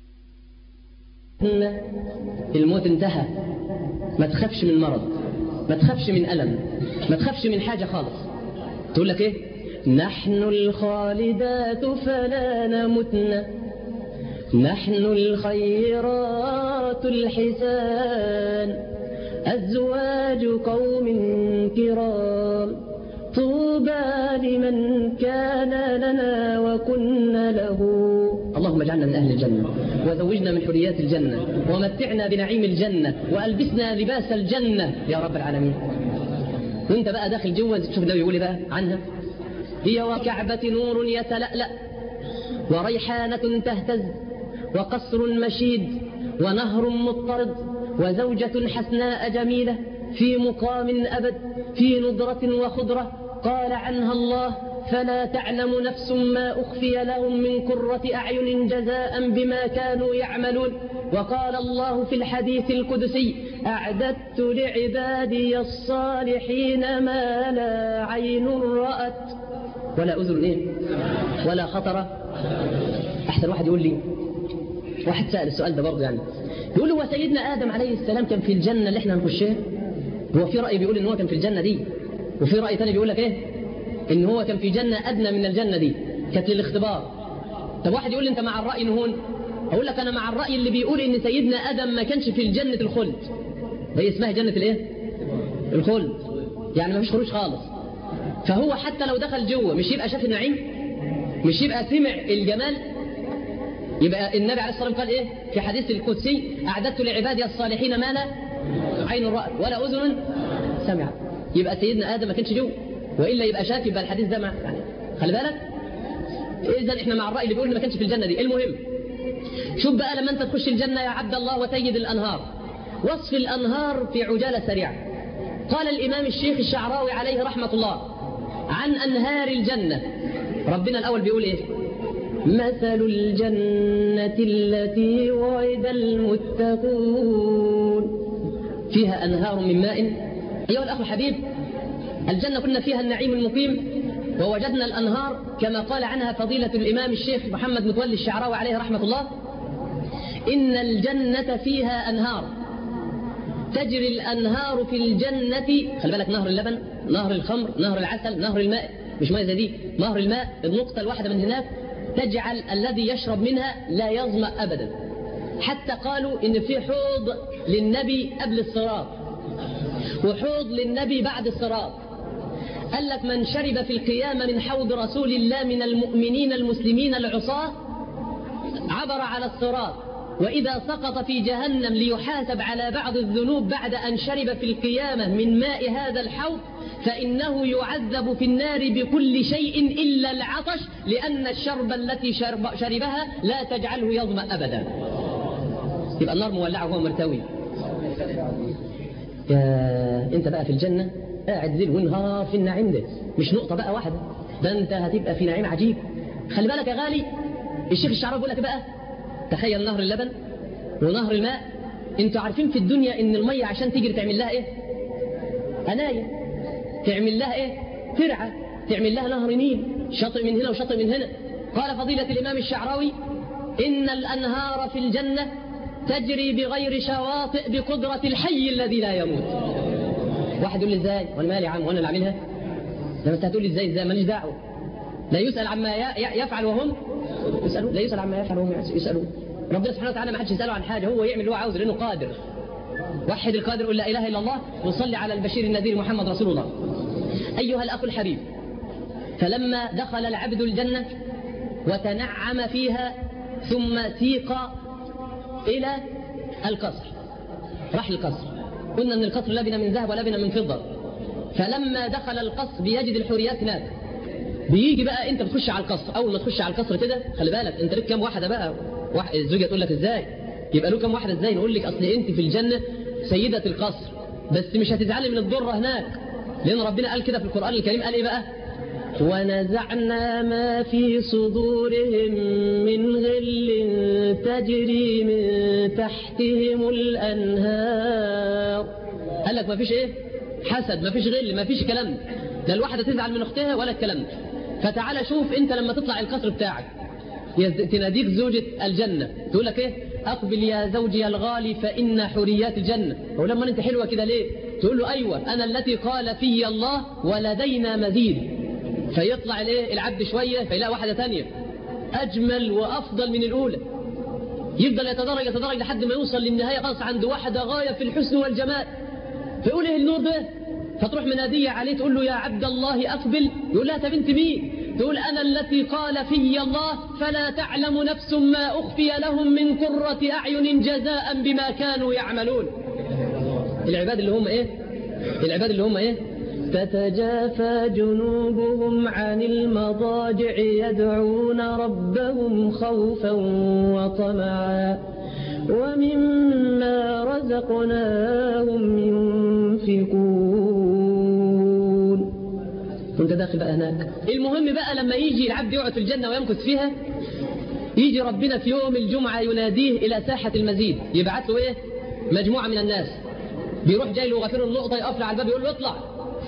الموت انتهى ما تخافش من مرض ما تخافش من الم ما تخافش من حاجه خالص تقول لك ايه نحن الخالدات فلا نمتن نحن الخيرات الحسان أزواج قوم كرام طوبى لمن كان لنا وكنا له اللهم اجعلنا من أهل الجنة وزوجنا من حريات الجنة ومتعنا بنعيم الجنة وألبسنا لباس الجنة يا رب العالمين وانت بقى داخل جوه شوف النبي يقول إيه بقى عنها هي وكعبة نور يتلألأ وريحانة تهتز وقصر مشيد ونهر مضطرد وزوجة حسناء جميلة في مقام أبد في ندرة وخضرة قال عنها الله فلا تعلم نفس ما أخفي لهم من قرة أعين جزاء بما كانوا يعملون وقال الله في الحديث القدسي أعددت لعبادي الصالحين ما لا عين رأت ولا أذن إيه ولا خطر أحسن واحد يقول لي واحد سأل السؤال ده برضه يعني يقول هو سيدنا آدم عليه السلام كان في الجنة اللي احنا هنخشها هو في رأي بيقول إن هو كان في الجنة دي وفي رأي تاني بيقول لك إيه إن هو كان في جنة أدنى من الجنة دي كانت للاختبار طب واحد يقول لي أنت مع الرأي نهون أقول لك أنا مع الرأي اللي بيقول إن سيدنا آدم ما كانش في الجنة الخلد هي اسمها جنة الإيه الخلد يعني ما فيش خروج خالص فهو حتى لو دخل جوه مش يبقى شاف النعيم مش يبقى سمع الجمال يبقى النبي عليه الصلاة والسلام قال إيه في حديث القدسي أعددت لعبادي الصالحين ما لا عين رأت ولا أذن سمعت يبقى سيدنا آدم ما كانش جوه وإلا يبقى شاف يبقى الحديث ده مع يعني خلي بالك إذا إحنا مع الرأي اللي بيقول إن ما كانش في الجنة دي المهم شوف بقى لما أنت تخش الجنة يا عبد الله وتجد الأنهار وصف الأنهار في عجالة سريعة قال الإمام الشيخ الشعراوي عليه رحمة الله عن أنهار الجنة ربنا الأول بيقول إيه مثل الجنة التي وعد المتقون فيها أنهار من ماء أيها الأخ الحبيب الجنة كنا فيها النعيم المقيم ووجدنا الأنهار كما قال عنها فضيلة الإمام الشيخ محمد متولي الشعراوي عليه رحمة الله إن الجنة فيها أنهار تجري الأنهار في الجنة خلي بالك نهر اللبن نهر الخمر نهر العسل نهر الماء مش ماء زي دي نهر الماء النقطة الواحدة من هناك تجعل الذي يشرب منها لا يظمأ أبدا حتى قالوا إن في حوض للنبي قبل الصراط وحوض للنبي بعد الصراط قال لك من شرب في القيامة من حوض رسول الله من المؤمنين المسلمين العصاة عبر على الصراط وإذا سقط في جهنم ليحاسب على بعض الذنوب بعد أن شرب في القيامة من ماء هذا الحوض فإنه يعذب في النار بكل شيء إلا العطش لأن الشرب التي شرب شربها لا تجعله يظمأ أبدا يبقى النار مولعة وهو مرتوي يا انت بقى في الجنة قاعد ليل ونهار في النعيم ده مش نقطة بقى واحدة ده انت هتبقى في نعيم عجيب خلي بالك يا غالي الشيخ الشعراوي بيقول لك بقى تخيل نهر اللبن ونهر الماء انتوا عارفين في الدنيا ان المية عشان تجري تعمل لها ايه أناية تعمل لها ايه ترعى تعمل لها نهر نيل شاطئ من هنا وشاطئ من هنا قال فضيلة الإمام الشعراوي إن الأنهار في الجنة تجري بغير شواطئ بقدرة الحي الذي لا يموت واحد يقول لي ازاي وانا مالي يا عم وانا اللي عاملها لما انت هتقول لي ازاي ازاي ماليش دعوه لا يسأل عما يفعل وهم يسألون لا يسأل عما يفعل وهم يسألون ربنا سبحانه وتعالى ما حدش يسأله عن حاجة هو يعمل اللي هو عاوزه لأنه قادر وحد القادر قل لا إله إلا الله وصلي على البشير النذير محمد رسول الله أيها الأخ الحبيب فلما دخل العبد الجنة وتنعم فيها ثم سيق إلى القصر راح القصر قلنا أن القصر لبن من ذهب ولبن من فضة فلما دخل القصر بيجد الحوريات هناك بيجي بقى انت بتخش على القصر اول ما تخش على القصر كده خلي بالك انت لك كام واحده بقى واحد الزوجه تقول لك ازاي يبقى له كام واحده ازاي نقول لك اصل انت في الجنه سيده القصر بس مش هتزعلي من الضره هناك لان ربنا قال كده في القران الكريم قال ايه بقى ونزعنا ما في صدورهم من غل تجري من تحتهم الأنهار قال لك ما فيش ايه حسد ما فيش غل ما فيش كلام لا الواحدة تزعل من أختها ولا الكلام فتعالى شوف انت لما تطلع القصر بتاعك تناديك زوجة الجنة تقول لك ايه أقبل يا زوجي الغالي فإن حريات الجنة ولما انت حلوة كده ليه تقول له أيوة أنا التي قال في الله ولدينا مزيد فيطلع الايه العبد شويه فيلاقي واحده ثانيه اجمل وافضل من الاولى يفضل يتدرج يتدرج لحد ما يوصل للنهايه خلاص عند واحده غايه في الحسن والجمال فيقول ايه النور ده فتروح مناديه عليه تقول له يا عبد الله اقبل يقول لها طب انت مين تقول انا التي قال في الله فلا تعلم نفس ما اخفي لهم من قره اعين جزاء بما كانوا يعملون العباد اللي هم ايه العباد اللي هم ايه تتجافى جنوبهم عن المضاجع يدعون ربهم خوفا وطمعا ومما رزقناهم ينفقون كنت داخل بقى هناك المهم بقى لما يجي العبد يقعد في الجنة ويمكث فيها يجي ربنا في يوم الجمعة يناديه إلى ساحة المزيد يبعث له إيه مجموعة من الناس بيروح جاي له غفير النقطة يقف على الباب يقول له اطلع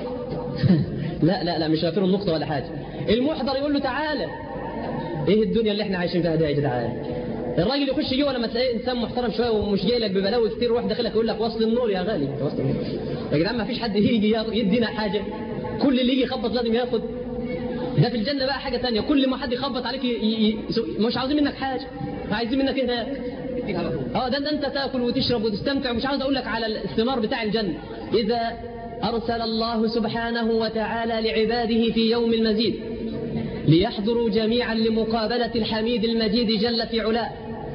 لا لا لا مش غفير النقطة ولا حاجة المحضر يقول له تعالى ايه الدنيا اللي احنا عايشين فيها دي يا جدعان الراجل يخش جوه لما تلاقيه انسان محترم شويه ومش جاي لك ببلاوي كتير واحد داخلك يقول لك وصل النور يا غالي وصل النور يا جدعان ما فيش حد يجي ياخد- يدينا حاجه كل اللي يجي يخبط لازم ياخد ده في الجنه بقى حاجه ثانيه كل ما حد يخبط عليك ي... ي... ي... مش عاوزين منك حاجه عايزين منك هناك اه ده, ده انت تاكل وتشرب وتستمتع ومش عاوز اقول لك على الثمار بتاع الجنه اذا ارسل الله سبحانه وتعالى لعباده في يوم المزيد ليحضروا جميعا لمقابله الحميد المجيد جل في علاه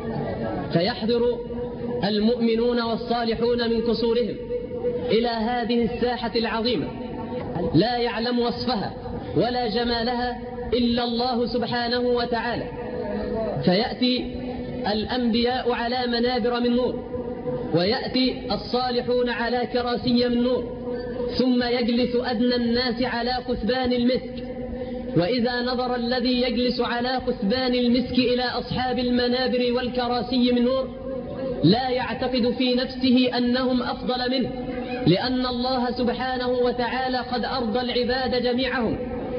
فيحضر المؤمنون والصالحون من قصورهم إلى هذه الساحة العظيمة لا يعلم وصفها ولا جمالها إلا الله سبحانه وتعالى فيأتي الأنبياء على منابر من نور ويأتي الصالحون على كراسي من نور ثم يجلس أدنى الناس على كثبان المسك وإذا نظر الذي يجلس على كثبان المسك إلى أصحاب المنابر والكراسي من نور لا يعتقد في نفسه أنهم أفضل منه لأن الله سبحانه وتعالى قد أرضى العباد جميعهم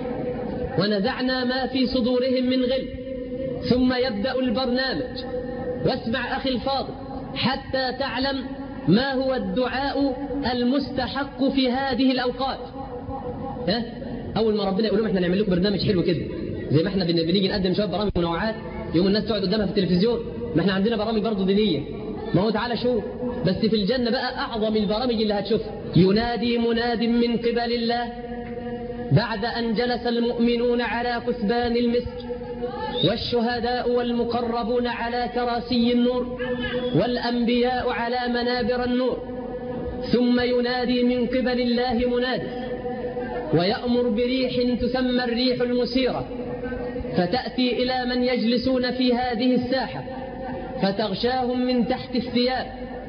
ونزعنا ما في صدورهم من غل ثم يبدأ البرنامج واسمع أخي الفاضل حتى تعلم ما هو الدعاء المستحق في هذه الأوقات ها؟ أول ما ربنا يقول لهم احنا نعمل لكم برنامج حلو كده زي ما احنا بن- بنيجي نقدم شوية برامج منوعات يوم الناس تقعد قدامها في التلفزيون ما احنا عندنا برامج برضه دينية ما هو تعالى شوف بس في الجنة بقى أعظم البرامج اللي هتشوفها ينادي مناد من قبل الله بعد أن جلس المؤمنون على كثبان المسك والشهداء والمقربون على كراسي النور والأنبياء على منابر النور ثم ينادي من قبل الله منادي ويأمر بريح تسمى الريح المسيرة فتأتي إلى من يجلسون في هذه الساحة فتغشاهم من تحت الثياب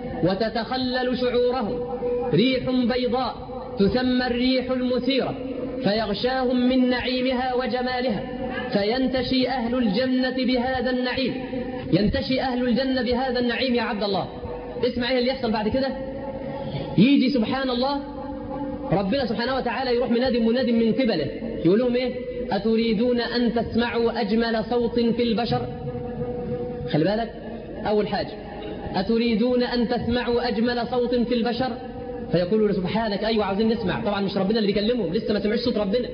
وتتخلل شعورهم ريح بيضاء تسمى الريح المثيرة فيغشاهم من نعيمها وجمالها فينتشي أهل الجنة بهذا النعيم ينتشي أهل الجنة بهذا النعيم يا عبد الله اسمع ايه اللي يحصل بعد كده يجي سبحان الله ربنا سبحانه وتعالى يروح منادي مناد من قبله يقول لهم ايه أتريدون أن تسمعوا أجمل صوت في البشر خلي بالك أول حاجة أتريدون أن تسمعوا أجمل صوت في البشر فيقولون سبحانك أيوة عاوزين نسمع طبعا مش ربنا اللي بيكلمهم لسه ما سمعش صوت ربنا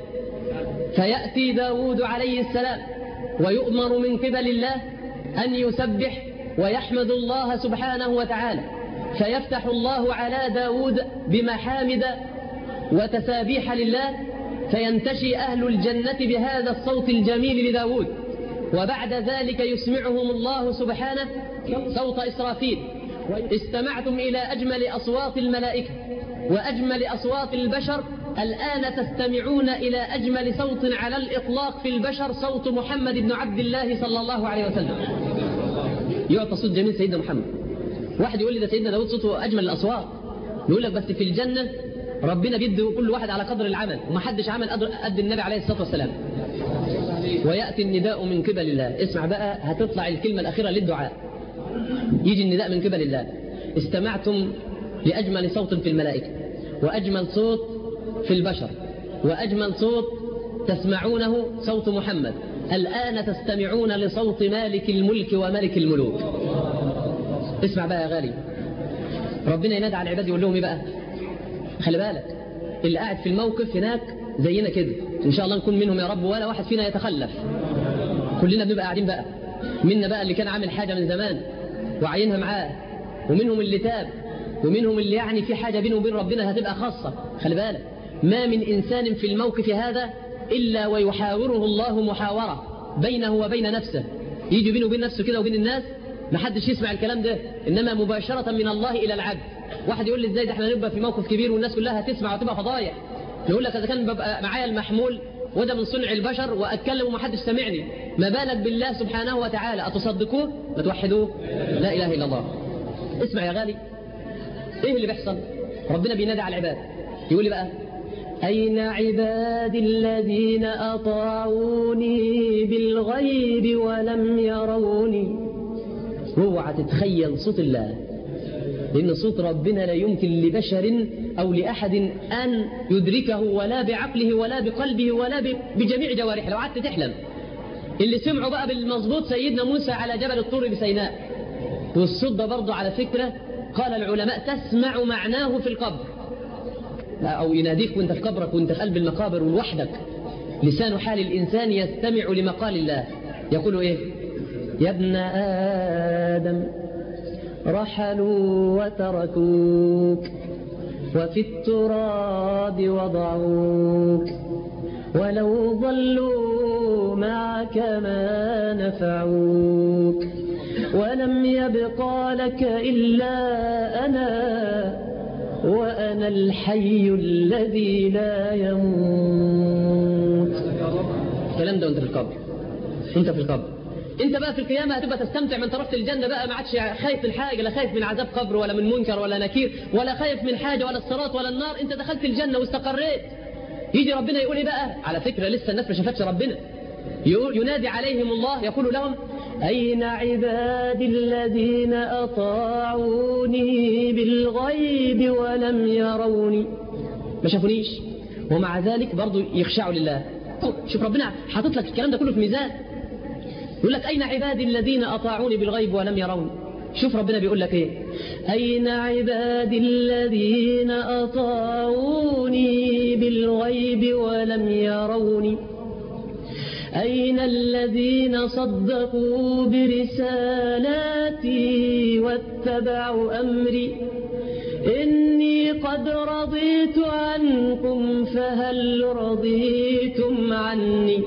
فيأتي داود عليه السلام ويؤمر من قبل الله أن يسبح ويحمد الله سبحانه وتعالى فيفتح الله على داود بمحامد وتسابيح لله فينتشي أهل الجنة بهذا الصوت الجميل لداود وبعد ذلك يسمعهم الله سبحانه صوت إسرافيل استمعتم إلى أجمل أصوات الملائكة وأجمل أصوات البشر الآن تستمعون إلى أجمل صوت على الإطلاق في البشر صوت محمد بن عبد الله صلى الله عليه وسلم يعطى صوت جميل سيدنا محمد واحد يقول لي ده سيدنا داود صوته أجمل الأصوات يقول لك بس في الجنة ربنا بيدي كل واحد على قدر العمل وما حدش عمل قدر قد النبي عليه الصلاة والسلام ويأتي النداء من قبل الله اسمع بقى هتطلع الكلمة الأخيرة للدعاء يجي النداء من قبل الله استمعتم لأجمل صوت في الملائكة وأجمل صوت في البشر وأجمل صوت تسمعونه صوت محمد الآن تستمعون لصوت مالك الملك وملك الملوك اسمع بقى يا غالي ربنا ينادى على العباد يقول لهم ايه بقى خلي بالك اللي قاعد في الموقف هناك زينا كده ان شاء الله نكون منهم يا رب ولا واحد فينا يتخلف كلنا بنبقى قاعدين بقى منا بقى اللي كان عامل حاجه من زمان وعينها معاه ومنهم اللي تاب ومنهم اللي يعني في حاجه بينه وبين ربنا هتبقى خاصه خلي بالك ما من انسان في الموقف هذا الا ويحاوره الله محاوره بينه وبين نفسه يجي بينه وبين نفسه كده وبين الناس ما حدش يسمع الكلام ده انما مباشره من الله الى العبد واحد يقول لي ازاي ده احنا نبقى في موقف كبير والناس كلها هتسمع وتبقى فضايح يقول لك اذا كان ببقى معايا المحمول وده من صنع البشر واتكلم ومحدش سامعني ما بالك بالله سبحانه وتعالى اتصدقوه ما توحدوه لا اله الا الله اسمع يا غالي ايه اللي بيحصل ربنا بينادي على العباد يقول لي بقى أين عبادي الذين أطاعوني بالغيب ولم يروني اوعى تتخيل صوت الله لأن صوت ربنا لا يمكن لبشر أو لأحد أن يدركه ولا بعقله ولا بقلبه ولا ب- بجميع جوارحه لو قعدت تحلم اللي سمعوا بقى بالمظبوط سيدنا موسى على جبل الطور بسيناء والصوت ده برضه على فكرة قال العلماء تسمع معناه في القبر لا، أو يناديك وانت في قبرك وانت في قلب المقابر ولوحدك لسان حال الإنسان يستمع لمقال الله يقول إيه يا ابن آدم رحلوا وتركوك وفي التراب وضعوك ولو ضلوا معك ما نفعوك ولم يبقى لك إلا أنا وأنا الحي الذي لا يموت الكلام ده وانت في القبر انت في القبر انت بقى في القيامه هتبقى تستمتع من طرف الجنه بقى ما عادش خايف من حاجه لا خايف من عذاب قبر ولا من منكر ولا نكير ولا خايف من حاجه ولا الصراط ولا النار انت دخلت الجنه واستقريت يجي ربنا يقول ايه بقى على فكره لسه الناس ما شافتش ربنا يقول ينادي عليهم الله يقول لهم أين عبادي الذين أطاعوني بالغيب ولم يروني ما شافونيش ومع ذلك برضو يخشعوا لله شوف ربنا حاطط لك الكلام ده كله في ميزان يقول لك أين عبادي الذين أطاعوني بالغيب ولم يروني شوف ربنا بيقول لك ايه أين عبادي الذين أطاعوني بالغيب ولم يروني أين الذين صدقوا برسالاتي واتبعوا أمري إني قد رضيت عنكم فهل رضيتم عني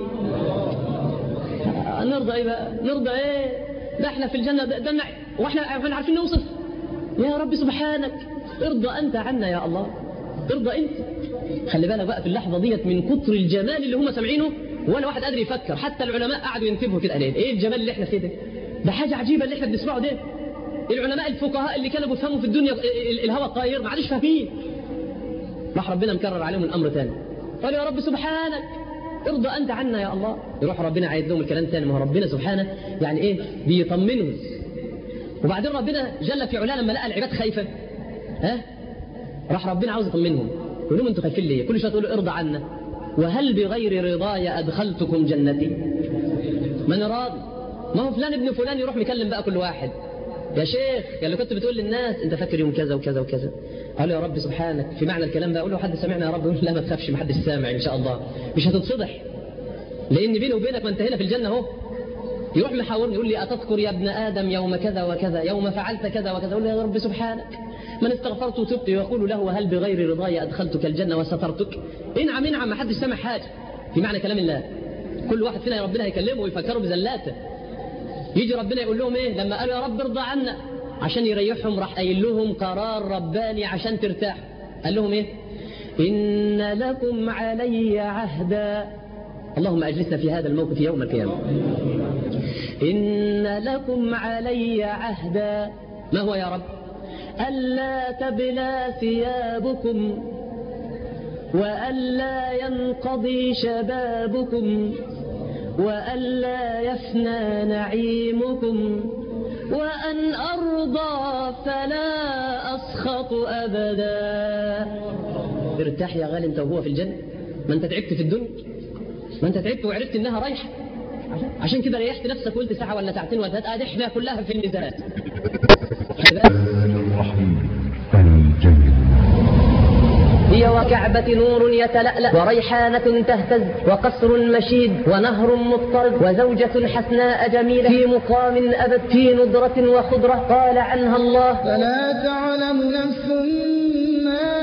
نرضى ايه بقى نرضى ايه ده احنا في الجنة ده, ده نع- واحنا احنا عارفين نوصف يا رب سبحانك ارضى انت عنا يا الله ارضى انت خلي بالك بقى في اللحظة ديت من كتر الجمال اللي هم سامعينه ولا واحد قادر يفكر حتى العلماء قعدوا ينتبهوا كده قالين ايه الجمال اللي احنا فيه ده ده حاجة عجيبة اللي احنا بنسمعه ده العلماء الفقهاء اللي كانوا بيفهموا في الدنيا ال- ال- الهوى الطاير ما عادش فاهمين راح ربنا مكرر عليهم الامر تاني قالوا يا رب سبحانك ارضى انت عنا يا الله يروح ربنا عايد لهم الكلام تاني ما هو ربنا سبحانه يعني ايه بيطمنهم وبعدين ربنا جل في علاه لما لقى العباد خايفه ها راح ربنا عاوز يطمنهم يقول لهم انتوا خايفين ليه كل شويه تقولوا ارضى عنا وهل بغير رضاي ادخلتكم جنتي من راضي ما هو فلان ابن فلان يروح مكلم بقى كل واحد يا شيخ يا اللي كنت بتقول للناس انت فاكر يوم كذا وكذا وكذا قال يا رب سبحانك في معنى الكلام ده اقول له حد سمعنا يا رب يقول لا ما تخافش ما حدش سامع ان شاء الله مش هتتصدح لان بيني وبينك ما انت هنا في الجنه اهو يروح محاورني يقول لي أتذكر يا ابن آدم يوم كذا وكذا يوم فعلت كذا وكذا أقول له يا رب سبحانك من استغفرت وتبت ويقول له هل بغير رضاي أدخلتك الجنة وسترتك انعم انعم ما حدش سمع حاجة في معنى كلام الله كل واحد فينا ربنا يكلمه ويفكره بزلاته يجي ربنا يقول لهم ايه لما قالوا يا رب ارضى عنا عشان يريحهم راح قايل لهم قرار رباني عشان ترتاح قال لهم ايه إن لكم علي عهدا اللهم أجلسنا في هذا الموقف يوم القيامة إن لكم علي عهدا ما هو يا رب ألا تبلى ثيابكم وألا ينقضي شبابكم وألا يفنى نعيمكم وأن أرضى فلا أسخط أبدا ارتاح يا غالي انت وهو في الجنة ما انت تعبت في الدنيا ما انت تعبت وعرفت انها رايحة عشان كده ريحت نفسك وقلت ساعة ولا ساعتين ولا ثلاثة ادي احنا كلها في الميزان الرحمن الرحيم الجنة هي وكعبة نور يتلألأ وريحانة تهتز وقصر مشيد ونهر مضطرب وزوجة حسناء جميلة في مقام أبد في ندرة وخضرة قال عنها الله فلا تعلم نفس ما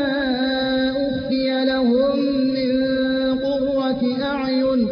أخفي لهم من قرة أعين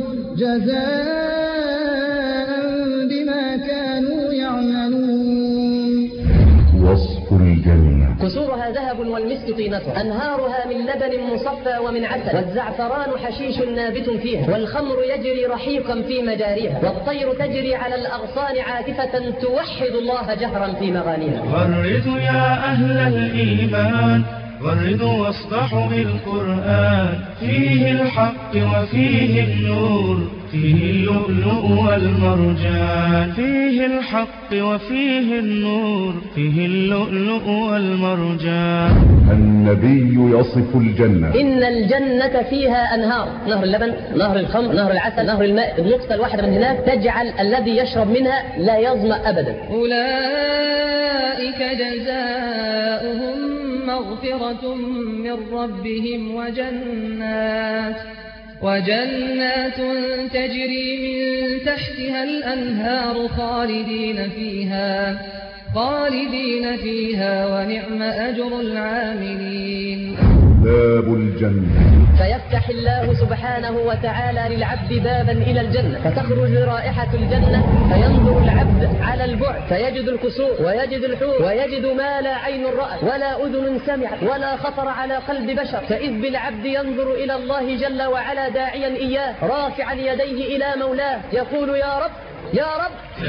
جزاء بما كانوا يعملون وصف الجنة قصورها ذهب والمسك طينتها أنهارها من لبن مصفى ومن عسل والزعفران حشيش نابت فيها والخمر يجري رحيقا في مجاريها والطير تجري على الأغصان عاكفة توحد الله جهرا في مغانيها غردوا يا أهل الإيمان غردوا واصدحوا بالقرآن فيه الحق وفيه النور فيه اللؤلؤ والمرجان فيه الحق وفيه النور فيه اللؤلؤ والمرجان النبي يصف الجنة إن الجنة فيها أنهار نهر اللبن نهر الخمر نهر العسل نهر الماء النقطة الواحدة من هناك تجعل الذي يشرب منها لا يظمأ أبدا أولئك جزاؤهم مغفرة من ربهم وجنات وجنات تجري من تحتها الأنهار خالدين فيها خالدين فيها ونعم أجر العاملين باب الجنة فيفتح الله سبحانه وتعالى للعبد بابا إلى الجنة فتخرج رائحة الجنة فينظر العبد على البعد فيجد القصور ويجد الحور ويجد ما لا عين رأت ولا أذن سمعت ولا خطر على قلب بشر فإذ بالعبد ينظر إلى الله جل وعلا داعيا إياه رافعا يديه إلى مولاه يقول يا رب يا رب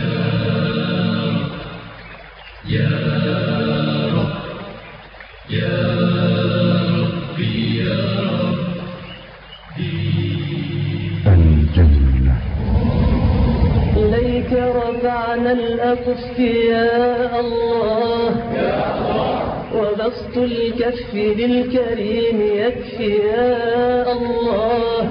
الجنة إليك رفعنا الأكف يا الله وبسط الكف للكريم يكفي يا الله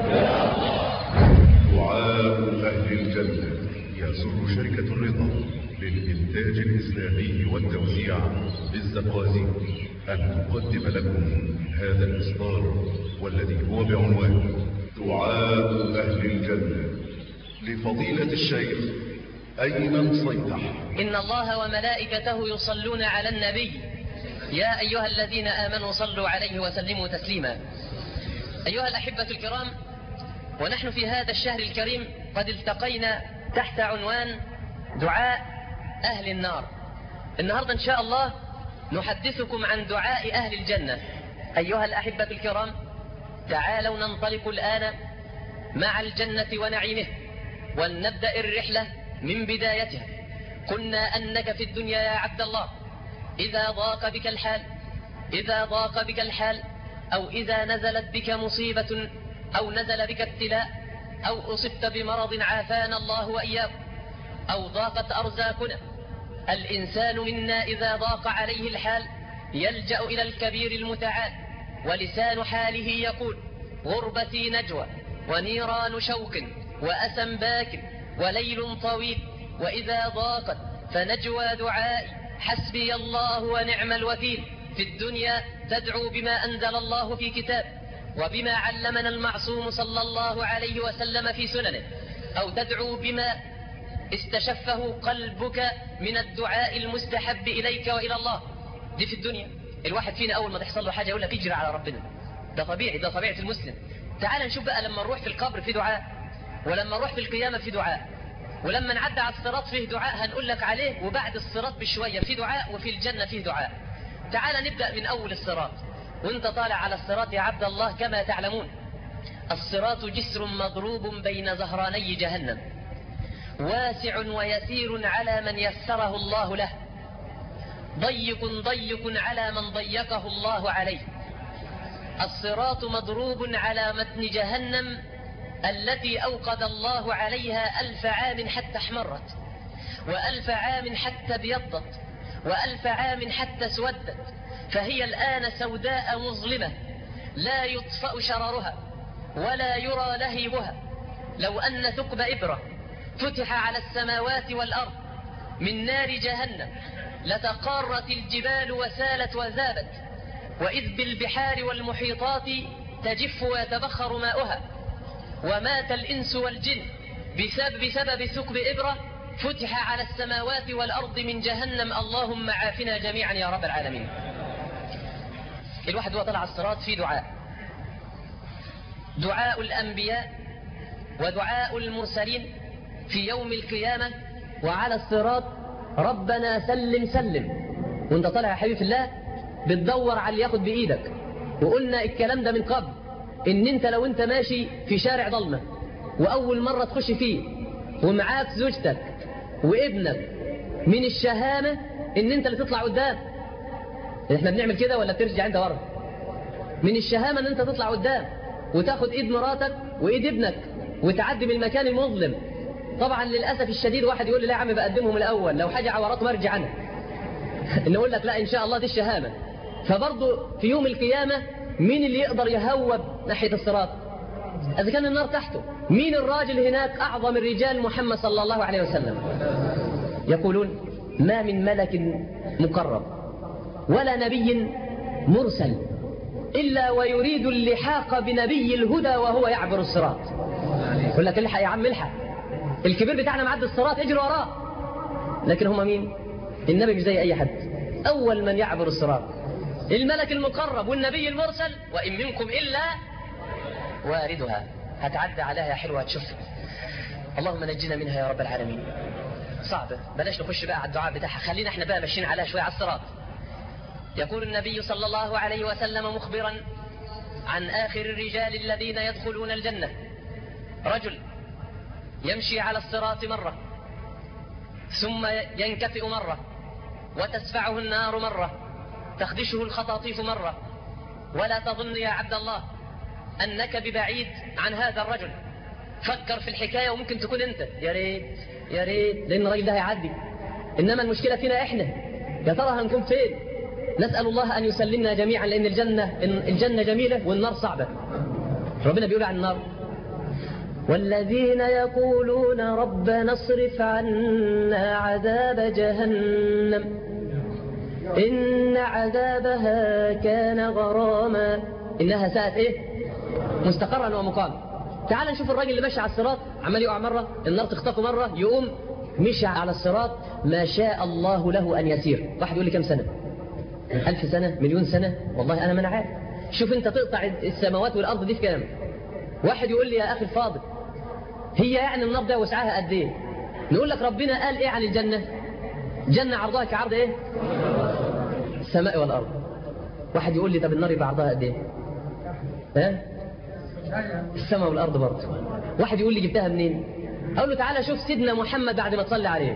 دعاء أهل الجنة يسر شركة الرضا للإنتاج الإسلامي والتوزيع بالزقازيق أن تقدم لكم هذا الإصدار والذي هو بعنوان دعاء أهل الجنة لفضيلة الشيخ أيمن صيدح إن الله وملائكته يصلون على النبي يا أيها الذين آمنوا صلوا عليه وسلموا تسليما أيها الأحبة الكرام ونحن في هذا الشهر الكريم قد التقينا تحت عنوان دعاء أهل النار النهاردة إن شاء الله نحدثكم عن دعاء أهل الجنة أيها الأحبة الكرام تعالوا ننطلق الآن مع الجنة ونعيمه ولنبدأ الرحلة من بدايتها قلنا أنك في الدنيا يا عبد الله إذا ضاق بك الحال إذا ضاق بك الحال أو إذا نزلت بك مصيبة أو نزل بك ابتلاء أو أصبت بمرض عافانا الله وإياكم أو ضاقت أرزاقنا الإنسان منا إذا ضاق عليه الحال يلجأ إلى الكبير المتعال ولسان حاله يقول غربتي نجوى ونيران شوق وأسى باك وليل طويل وإذا ضاقت فنجوى دعائي حسبي الله ونعم الوكيل في الدنيا تدعو بما أنزل الله في كتاب وبما علمنا المعصوم صلى الله عليه وسلم في سننه أو تدعو بما استشفه قلبك من الدعاء المستحب إليك وإلى الله دي في الدنيا الواحد فينا أول ما تحصل له حاجة يقول لك اجري على ربنا ده طبيعي ده طبيعة المسلم تعال نشوف بقى لما نروح في القبر في دعاء ولما نروح في القيامة في دعاء ولما نعدي على الصراط فيه دعاء هنقول لك عليه وبعد الصراط بشوية في دعاء وفي الجنة فيه دعاء تعال نبدأ من أول الصراط وانت طالع على الصراط يا عبد الله كما تعلمون الصراط جسر مضروب بين ظهراني جهنم واسع ويسير على من يسره الله له ضيق ضيق على من ضيقه الله عليه الصراط مضروب على متن جهنم التي أوقد الله عليها ألف عام حتى احمرت وألف عام حتى ابيضت وألف عام حتى اسودت فهي الآن سوداء مظلمة لا يطفأ شررها ولا يرى لهيبها لو أن ثقب إبرة فتح على السماوات والأرض من نار جهنم لتقارت الجبال وسالت وذابت وإذ بالبحار والمحيطات تجف ويتبخر ماؤها ومات الإنس والجن بسبب, بسبب ثقب إبرة فتح على السماوات والأرض من جهنم اللهم عافنا جميعا يا رب العالمين الواحد هو طلع الصراط في دعاء دعاء الأنبياء ودعاء المرسلين في يوم القيامة وعلى الصراط ربنا سلم سلم وانت طالع يا حبيبي في الله بتدور على اللي ياخد بإيدك وقلنا الكلام ده من قبل ان انت لو انت ماشي في شارع ضلمة واول مرة تخش فيه ومعاك زوجتك وابنك من الشهامة ان انت اللي تطلع قدام احنا بنعمل كده ولا بترجع انت ورا من الشهامة ان انت تطلع قدام وتاخد ايد مراتك وايد ابنك وتعدي من المكان المظلم طبعا للأسف الشديد واحد يقول لي لا يا عم بقدمهم الأول لو حاجة عورات مرجع عنها نقول لك لا إن شاء الله دي الشهامة فبرضه في يوم القيامة مين اللي يقدر يهوب ناحية الصراط إذا كان النار تحته مين الراجل هناك أعظم الرجال محمد صلى الله عليه وسلم يقولون ما من ملك مقرب ولا نبي مرسل إلا ويريد اللحاق بنبي الهدى وهو يعبر الصراط يقول لك الحق يا عم الحق الكبير بتاعنا معدي الصراط اجري وراه لكن هم مين النبي مش زي اي حد اول من يعبر الصراط الملك المقرب والنبي المرسل وان منكم الا واردها هتعدى عليها يا حلوه هتشوف اللهم نجنا منها يا رب العالمين صعبه بلاش نخش بقى على الدعاء بتاعها خلينا احنا بقى ماشيين عليها شويه على الصراط يقول النبي صلى الله عليه وسلم مخبرا عن اخر الرجال الذين يدخلون الجنه رجل يمشي على الصراط مرة ثم ينكفئ مرة وتسفعه النار مرة تخدشه الخطاطيف مرة ولا تظن يا عبد الله أنك ببعيد عن هذا الرجل فكر في الحكاية وممكن تكون أنت يا ريت يا ريت لأن الراجل ده هيعدي إنما المشكلة فينا إحنا يا ترى هنكون فين نسأل الله أن يسلمنا جميعا لأن الجنة الجنة جميلة والنار صعبة ربنا بيقول عن النار والذين يقولون ربنا اصرف عنا عذاب جهنم إن عذابها كان غراما إنها ساءت إيه مستقرا ومقام تعال نشوف الراجل اللي ماشي على الصراط عمال يقع مرة النار تخطفه مرة يقوم مشى على الصراط ما شاء الله له أن يسير واحد يقول لي كم سنة ألف سنة مليون سنة والله أنا ما أنا عارف شوف أنت تقطع السماوات والأرض دي في كام واحد يقول لي يا أخي الفاضل هي يعني النار ده وسعها قد ايه نقول لك ربنا قال ايه عن الجنة جنة عرضها كعرض ايه السماء والارض واحد يقول لي طب النار يبقى عرضها قد ايه ها السماء والارض برضه واحد يقول لي جبتها منين اقول له تعالى شوف سيدنا محمد بعد ما تصلي عليه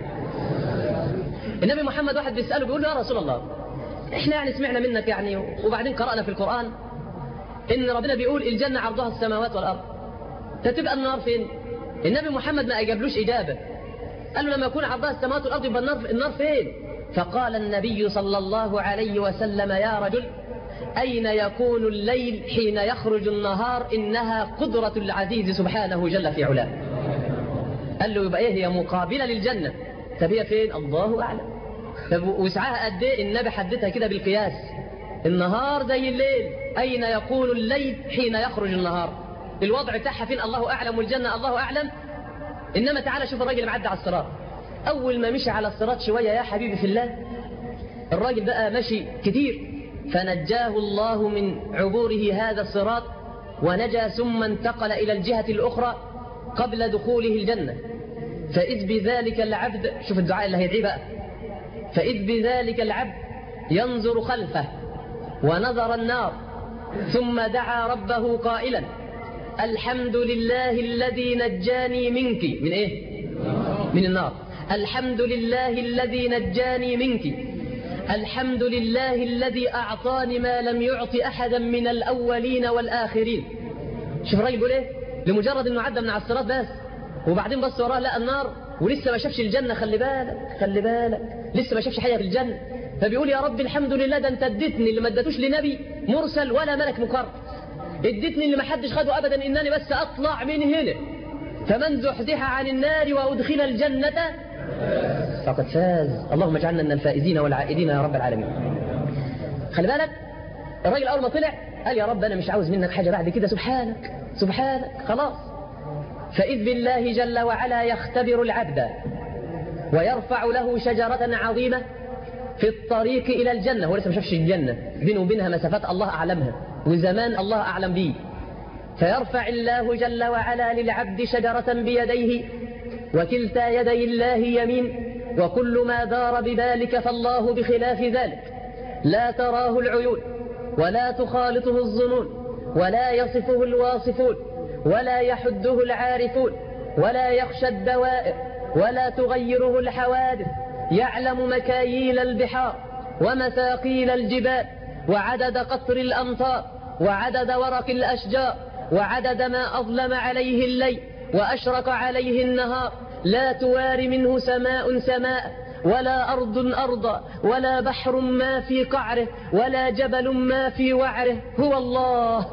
النبي محمد واحد بيساله بيقول له يا رسول الله احنا يعني سمعنا منك يعني وبعدين قرانا في القران ان ربنا بيقول الجنه عرضها السماوات والارض فتبقى النار فين النبي محمد ما أجابلوش إجابة قال له لما يكون عرضها السماوات والأرض يبقى النار, النار فين فقال النبي صلى الله عليه وسلم يا رجل أين يكون الليل حين يخرج النهار إنها قدرة العزيز سبحانه جل في علاه قال له يبقى إيه هي مقابلة للجنة طب هي فين الله أعلم طب وسعها قد إيه النبي حددها كده بالقياس النهار زي الليل أين يكون الليل حين يخرج النهار الوضع بتاعها فين الله أعلم والجنة الله أعلم إنما تعالى شوف الراجل معدي على الصراط أول ما مشي على الصراط شوية يا حبيبي في الله الراجل بقى مشي كتير فنجاه الله من عبوره هذا الصراط ونجا ثم انتقل إلى الجهة الأخرى قبل دخوله الجنة فإذ بذلك العبد شوف الدعاء اللي هيدعيه بقى فإذ بذلك العبد ينظر خلفه ونظر النار ثم دعا ربه قائلا الحمد لله الذي نجاني منك من ايه من النار الحمد لله الذي نجاني منك الحمد لله الذي أعطاني ما لم يعط أحدا من الأولين والآخرين شوف الراجل بيقول ايه لمجرد انه عدى من على الصراط بس وبعدين بص وراه لقى النار ولسه ما شافش الجنة خلي بالك خلي بالك لسه ما شافش حاجة في الجنة فبيقول يا رب الحمد لله ده انت اديتني اللي ما ادتوش لنبي مرسل ولا ملك مقرب اديتني اللي ما حدش خده ابدا انني بس اطلع من هنا فمن زحزح عن النار وادخل الجنة فقد فاز اللهم اجعلنا من الفائزين والعائدين يا رب العالمين خلي بالك الراجل أول ما طلع قال يا رب أنا مش عاوز منك حاجة بعد كده سبحانك سبحانك خلاص فإذ بالله جل وعلا يختبر العبد ويرفع له شجرة عظيمة في الطريق إلى الجنة هو لسه ما شافش الجنة بينه وبينها مسافات الله أعلمها وزمان الله أعلم به فيرفع الله جل وعلا للعبد شجرة بيديه وكلتا يدي الله يمين وكل ما دار بذلك فالله بخلاف ذلك لا تراه العيون ولا تخالطه الظنون ولا يصفه الواصفون ولا يحده العارفون ولا يخشى الدوائر ولا تغيره الحوادث يعلم مكاييل البحار ومثاقيل الجبال وعدد قطر الأمطار وعدد ورق الأشجار وعدد ما أظلم عليه الليل وأشرق عليه النهار لا تواري منه سماء سماء ولا أرض أرضا ولا بحر ما في قعره ولا جبل ما في وعره هو الله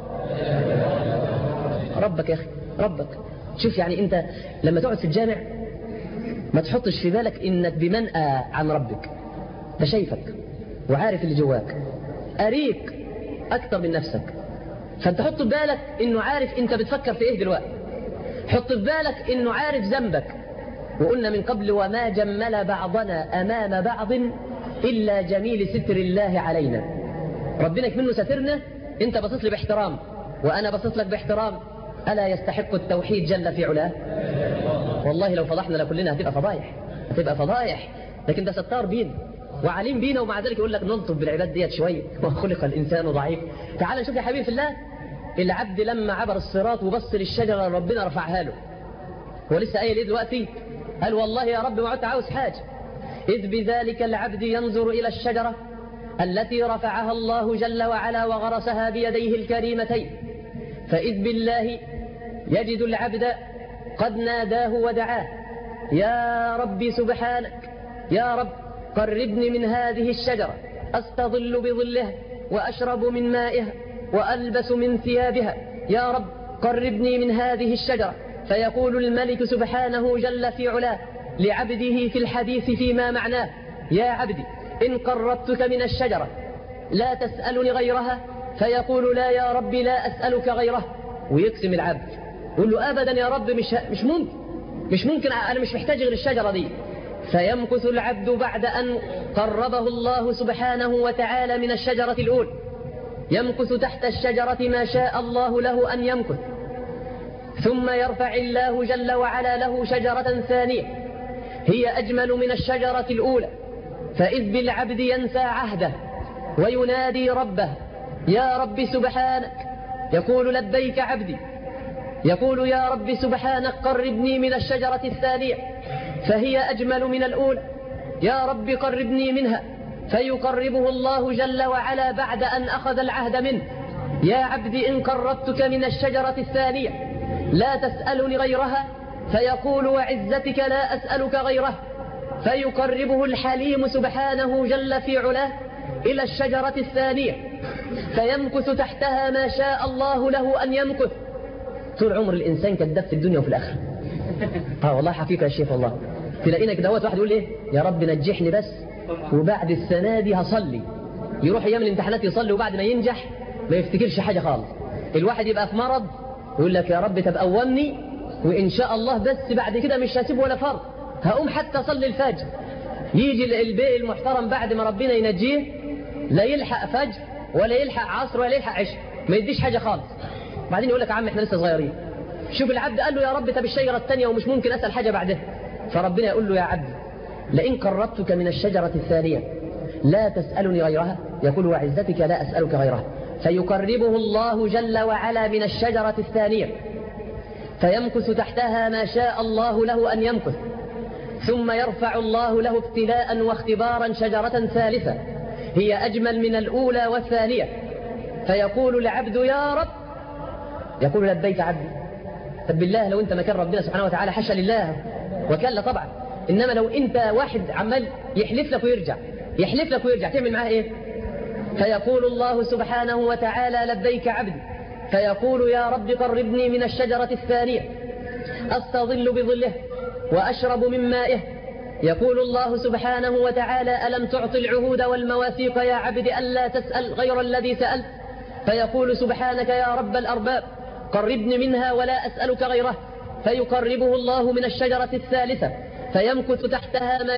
ربك يا أخي ربك شوف يعني أنت لما تقعد في الجامع ما تحطش في بالك إنك بمنأى عن ربك ده شايفك وعارف اللي جواك أريك أكتر من نفسك فأنت حط في بالك إنه عارف أنت بتفكر في إيه دلوقتي حط في بالك إنه عارف ذنبك وقلنا من قبل وما جمل بعضنا أمام بعض إلا جميل ستر الله علينا ربنا منه سترنا أنت بصيت لي باحترام وأنا بصيت لك باحترام ألا يستحق التوحيد جل في علاه والله لو فضحنا لكلنا هتبقى فضايح هتبقى فضايح لكن ده ستار بينا وعليم بينا ومع ذلك يقول لك نلطف بالعباد ديت شويه وخلق الانسان ضعيف تعال نشوف يا حبيبي في الله العبد لما عبر الصراط وبص للشجره ربنا رفعها له هو لسه قايل ايه دلوقتي قال والله يا رب ما عدت عاوز حاجه اذ بذلك العبد ينظر الى الشجره التي رفعها الله جل وعلا وغرسها بيديه الكريمتين فاذ بالله يجد العبد قد ناداه ودعاه يا ربي سبحانك يا رب قربني من هذه الشجرة أستظل بظلها وأشرب من مائها وألبس من ثيابها يا رب قربني من هذه الشجرة فيقول الملك سبحانه جل في علاه لعبده في الحديث فيما معناه يا عبدي إن قربتك من الشجرة لا تسألني غيرها فيقول لا يا رب لا أسألك غيرها ويقسم العبد يقول له أبدا يا رب مش, مش ممكن مش ممكن أنا مش محتاج غير الشجرة دي فيمكث العبد بعد أن قربه الله سبحانه وتعالى من الشجرة الأولى يمكث تحت الشجرة ما شاء الله له أن يمكث ثم يرفع الله جل وعلا له شجرة ثانية هي أجمل من الشجرة الأولى فإذ بالعبد ينسى عهده وينادي ربه يا رب سبحانك يقول لبيك عبدي يقول يا رب سبحانك قربني من الشجرة الثانية فهي أجمل من الأولى يا رب قربني منها فيقربه الله جل وعلا بعد أن أخذ العهد منه يا عبدي إن قربتك من الشجرة الثانية لا تسألني غيرها فيقول وعزتك لا أسألك غيره فيقربه الحليم سبحانه جل في علاه إلى الشجرة الثانية فيمكث تحتها ما شاء الله له أن يمكث طول عمر الإنسان كذاب في الدنيا وفي الآخرة اه والله حقيقة يا شيخ والله تلاقينا كده واحد يقول ايه يا رب نجحني بس وبعد السنة دي هصلي يروح ايام الامتحانات يصلي وبعد ما ينجح ما يفتكرش حاجة خالص الواحد يبقى في مرض يقول لك يا رب طب قومني وان شاء الله بس بعد كده مش هسيب ولا فرض هقوم حتى اصلي الفجر يجي البيئي المحترم بعد ما ربنا ينجيه لا يلحق فجر ولا يلحق عصر ولا يلحق عشاء ما يديش حاجة خالص بعدين يقول لك يا عم احنا لسه صغيرين شوف العبد قال له يا رب طب الشجرة الثانية ومش ممكن أسأل حاجة بعدها فربنا يقول له يا عبد لئن قربتك من الشجرة الثانية لا تسألني غيرها يقول وعزتك لا أسألك غيرها فيقربه الله جل وعلا من الشجرة الثانية فيمكث تحتها ما شاء الله له أن يمكث ثم يرفع الله له ابتلاء واختبارا شجرة ثالثة هي أجمل من الأولى والثانية فيقول العبد يا رب يقول لبيك عبدي طب بالله لو انت مكان ربنا سبحانه وتعالى حاشا لله وكلا طبعا انما لو انت واحد عمال يحلف لك ويرجع يحلف لك ويرجع تعمل معاه ايه فيقول الله سبحانه وتعالى لبيك عبدي فيقول يا رب قربني من الشجرة الثانية أستظل بظله وأشرب من مائه يقول الله سبحانه وتعالى ألم تعط العهود والمواثيق يا عبد ألا تسأل غير الذي سألت فيقول سبحانك يا رب الأرباب قربني منها ولا أسألك غيره فيقربه الله من الشجرة الثالثة فيمكث تحتها ما